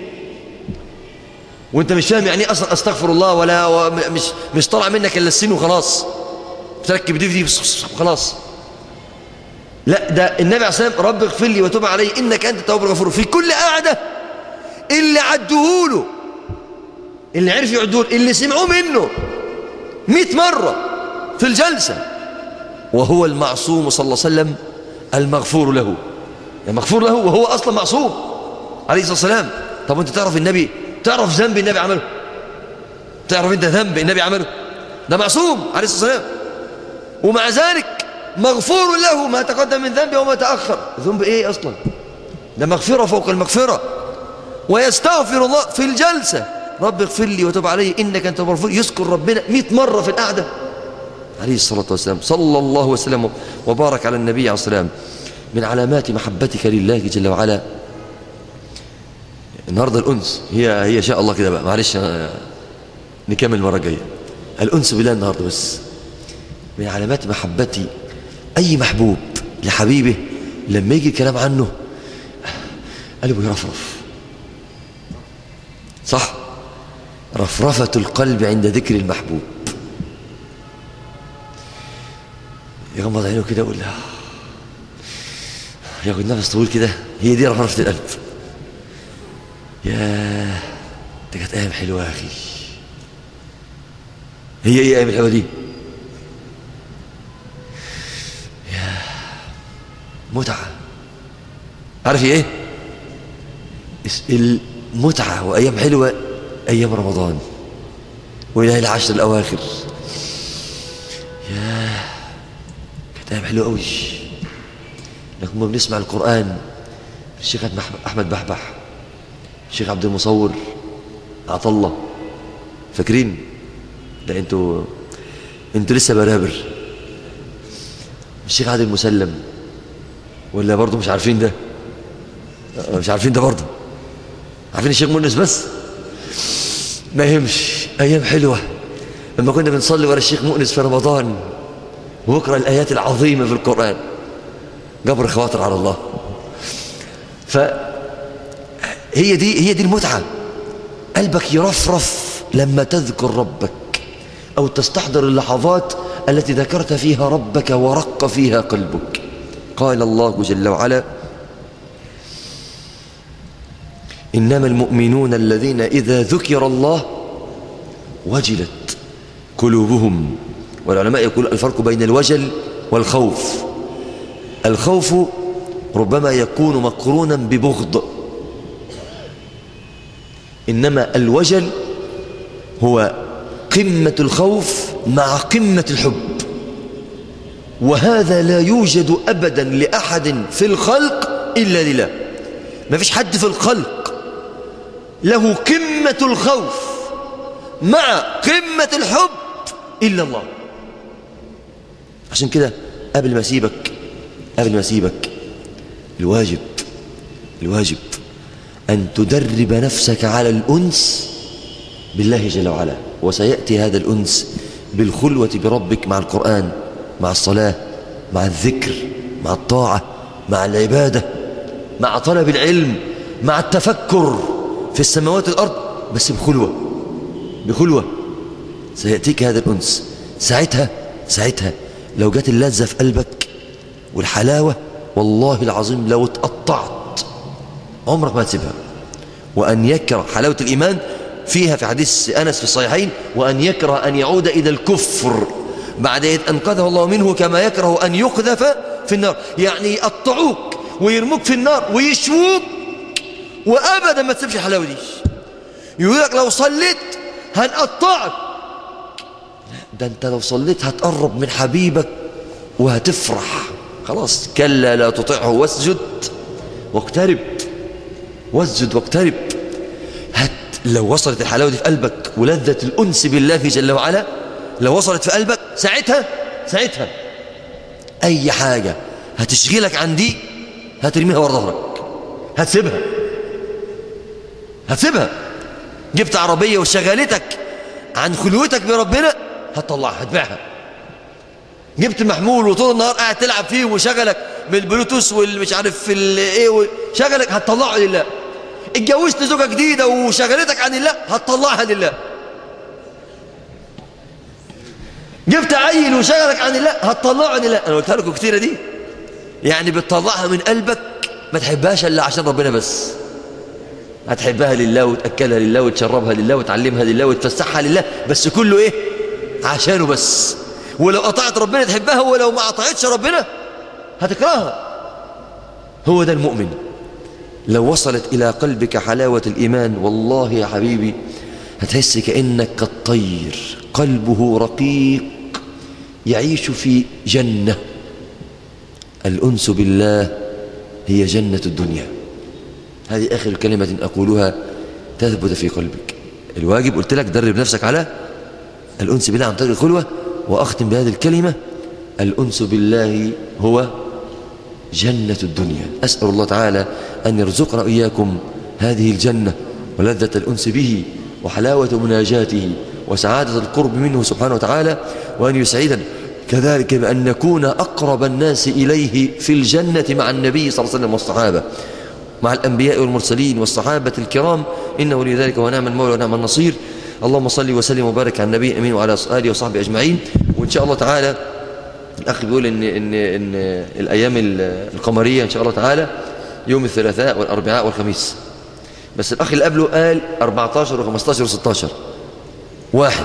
وانت مش فاهم يعني ايه اصلا استغفر الله ولا مش مش طالع منك الا السين وخلاص تركب دي في دي خلاص لا ده النبي عليه الصلاه والسلام رب اغفر لي وتب علي انك انت التواب الغفور في كل قعده اللي عدوه له اللي عرف يعدوه اللي سمعوه منه 100 مره في الجلسه وهو المعصوم صلى الله عليه وسلم المغفور له يعني مغفور له وهو اصلا معصوم عليه الصلاه والسلام طب انت تعرف النبي تعرف ذنب النبي عمله تعرف انت ذنب النبي عمله ده معصوم عليه الصلاه والسلام ومع ذلك مغفور له ما تقدم من ذنبه وما تاخر ذنب ايه اصلا ده مغفره فوق المغفره ويستغفر الله في الجلسه رب اغفر لي وتب علي انك انت الغفور يذكر ربنا 100 مره في القعده عليه الصلاه والسلام صلى الله وسلم وبارك على النبي عليه الصلاه والسلام من علامات محبتك لله جل وعلا النهارده الانس هي هي شاء الله كده بقى معلش نكمل المره الجايه الانس بالله النهارده بس من علامات محبتي اي محبوب لحبيبه لما يجي الكلام عنه قلبه يرفرف صح رفرفه القلب عند ذكر المحبوب يغمض عينه كده يقول ياخد نفس طويل كده هي دي رفرفه القلب ياه دي كانت ايام حلوه يا اخي هي ايه ايام الحلوه دي ياه متعه عارف ايه المتعه وايام حلوه ايام رمضان والى العشر الاواخر ياه كانت ايام حلوه قوي لكن بنسمع القران الشيخ احمد بحبح الشيخ عبد المصور عطله فاكرين ده انتوا انتوا لسه برابر الشيخ عادل مسلم ولا برضه مش عارفين ده مش عارفين ده برضه عارفين الشيخ مونس بس ما يهمش ايام حلوه لما كنا بنصلي ورا الشيخ مؤنس في رمضان ويقرا الايات العظيمه في القران جبر خواطر على الله ف هي دي هي دي المتعة قلبك يرفرف لما تذكر ربك أو تستحضر اللحظات التي ذكرت فيها ربك ورق فيها قلبك قال الله جل وعلا إنما المؤمنون الذين إذا ذكر الله وجلت قلوبهم والعلماء يقول الفرق بين الوجل والخوف الخوف ربما يكون مقرونا ببغض إنما الوجل هو قمة الخوف مع قمة الحب وهذا لا يوجد أبدا لأحد في الخلق إلا لله ما فيش حد في الخلق له قمة الخوف مع قمة الحب إلا الله عشان كده قبل ما أسيبك قبل ما أسيبك الواجب الواجب أن تدرب نفسك على الأنس بالله جل وعلا وسيأتي هذا الأنس بالخلوة بربك مع القرآن مع الصلاة مع الذكر مع الطاعة مع العبادة مع طلب العلم مع التفكر في السماوات والأرض بس بخلوة بخلوة سيأتيك هذا الأنس ساعتها ساعتها لو جت اللذة في قلبك والحلاوة والله العظيم لو اتقطعت عمرك ما تسيبها وأن يكره حلاوة الإيمان فيها في حديث أنس في الصحيحين وأن يكره أن يعود إلى الكفر بعد إذ أنقذه الله منه كما يكره أن يقذف في النار يعني يقطعوك ويرموك في النار ويشووك وأبدا ما تسيبش الحلاوة دي يقول لك لو صليت هنقطعك ده انت لو صليت هتقرب من حبيبك وهتفرح خلاص كلا لا تطعه واسجد واقترب واسجد واقترب لو وصلت الحلاوة دي في قلبك ولذة الأنس بالله جل وعلا لو وصلت في قلبك ساعتها ساعتها أي حاجة هتشغلك عن دي هترميها ورا ظهرك هتسيبها هتسيبها جبت عربية وشغلتك عن خلوتك بربنا هتطلعها هتبيعها جبت محمول وطول النهار قاعد تلعب فيه وشغلك بالبلوتوث والمش عارف في ايه شغلك هتطلعه لله اتجوزت زوجة جديدة وشغلتك عن الله هتطلعها لله جبت عيل وشغلك عن الله هتطلعه لله انا قلتها لكم كتيرة دي يعني بتطلعها من قلبك ما تحبهاش الا عشان ربنا بس هتحبها لله وتأكلها لله وتشربها لله وتعلمها لله وتفسحها لله بس كله ايه عشانه بس ولو قطعت ربنا تحبها ولو ما قطعتش ربنا هتكرهها هو ده المؤمن لو وصلت إلى قلبك حلاوة الإيمان والله يا حبيبي هتحس كأنك كالطير قلبه رقيق يعيش في جنة الأنس بالله هي جنة الدنيا هذه آخر كلمة أقولها تثبت في قلبك الواجب قلت لك درب نفسك على الأنس بالله عن طريق الخلوة وأختم بهذه الكلمة الأنس بالله هو جنة الدنيا أسأل الله تعالى أن يرزقنا إياكم هذه الجنة ولذة الأنس به وحلاوة مناجاته وسعادة القرب منه سبحانه وتعالى وأن يسعدنا كذلك بأن نكون أقرب الناس إليه في الجنة مع النبي صلى الله عليه وسلم والصحابة مع الأنبياء والمرسلين والصحابة الكرام إنه ولي ذلك ونعم المولى ونعم النصير اللهم صل وسلم وبارك على النبي أمين وعلى آله وصحبه أجمعين وإن شاء الله تعالى الأخ بيقول إن, إن, إن الأيام القمرية إن شاء الله تعالى يوم الثلاثاء والأربعاء والخميس بس الأخ اللي قبله قال 14 و15 و16 واحد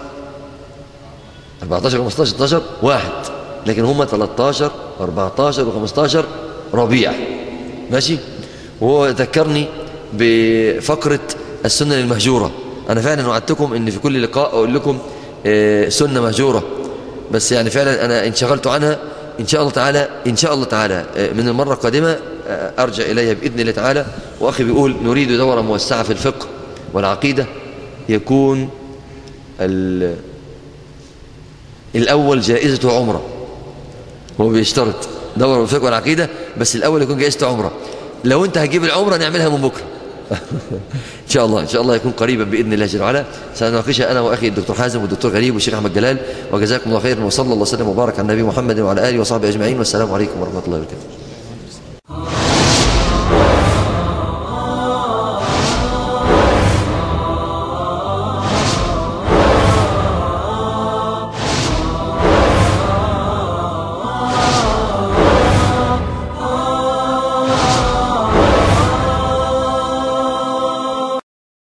14 و15 16 واحد لكن هم 13 و14 و15 ربيع ماشي وهو ذكرني بفقرة السنة المهجورة أنا فعلا وعدتكم أن في كل لقاء أقول لكم سنة مهجورة بس يعني فعلا أنا انشغلت عنها إن شاء الله تعالى إن شاء الله تعالى من المرة القادمة أرجع إليها بإذن الله تعالى وأخي بيقول نريد دورة موسعة في الفقه والعقيدة يكون الأول جائزة عمرة هو بيشترط دورة في الفقه والعقيدة بس الأول يكون جائزة عمرة لو أنت هتجيب العمرة نعملها من بكرة إن شاء الله إن شاء الله يكون قريبا بإذن الله جل وعلا سنناقشها أنا وأخي الدكتور حازم والدكتور غريب والشيخ أحمد جلال وجزاكم الله خيرا وصلى الله وسلم وبارك على النبي محمد وعلى آله وصحبه أجمعين والسلام عليكم ورحمة الله وبركاته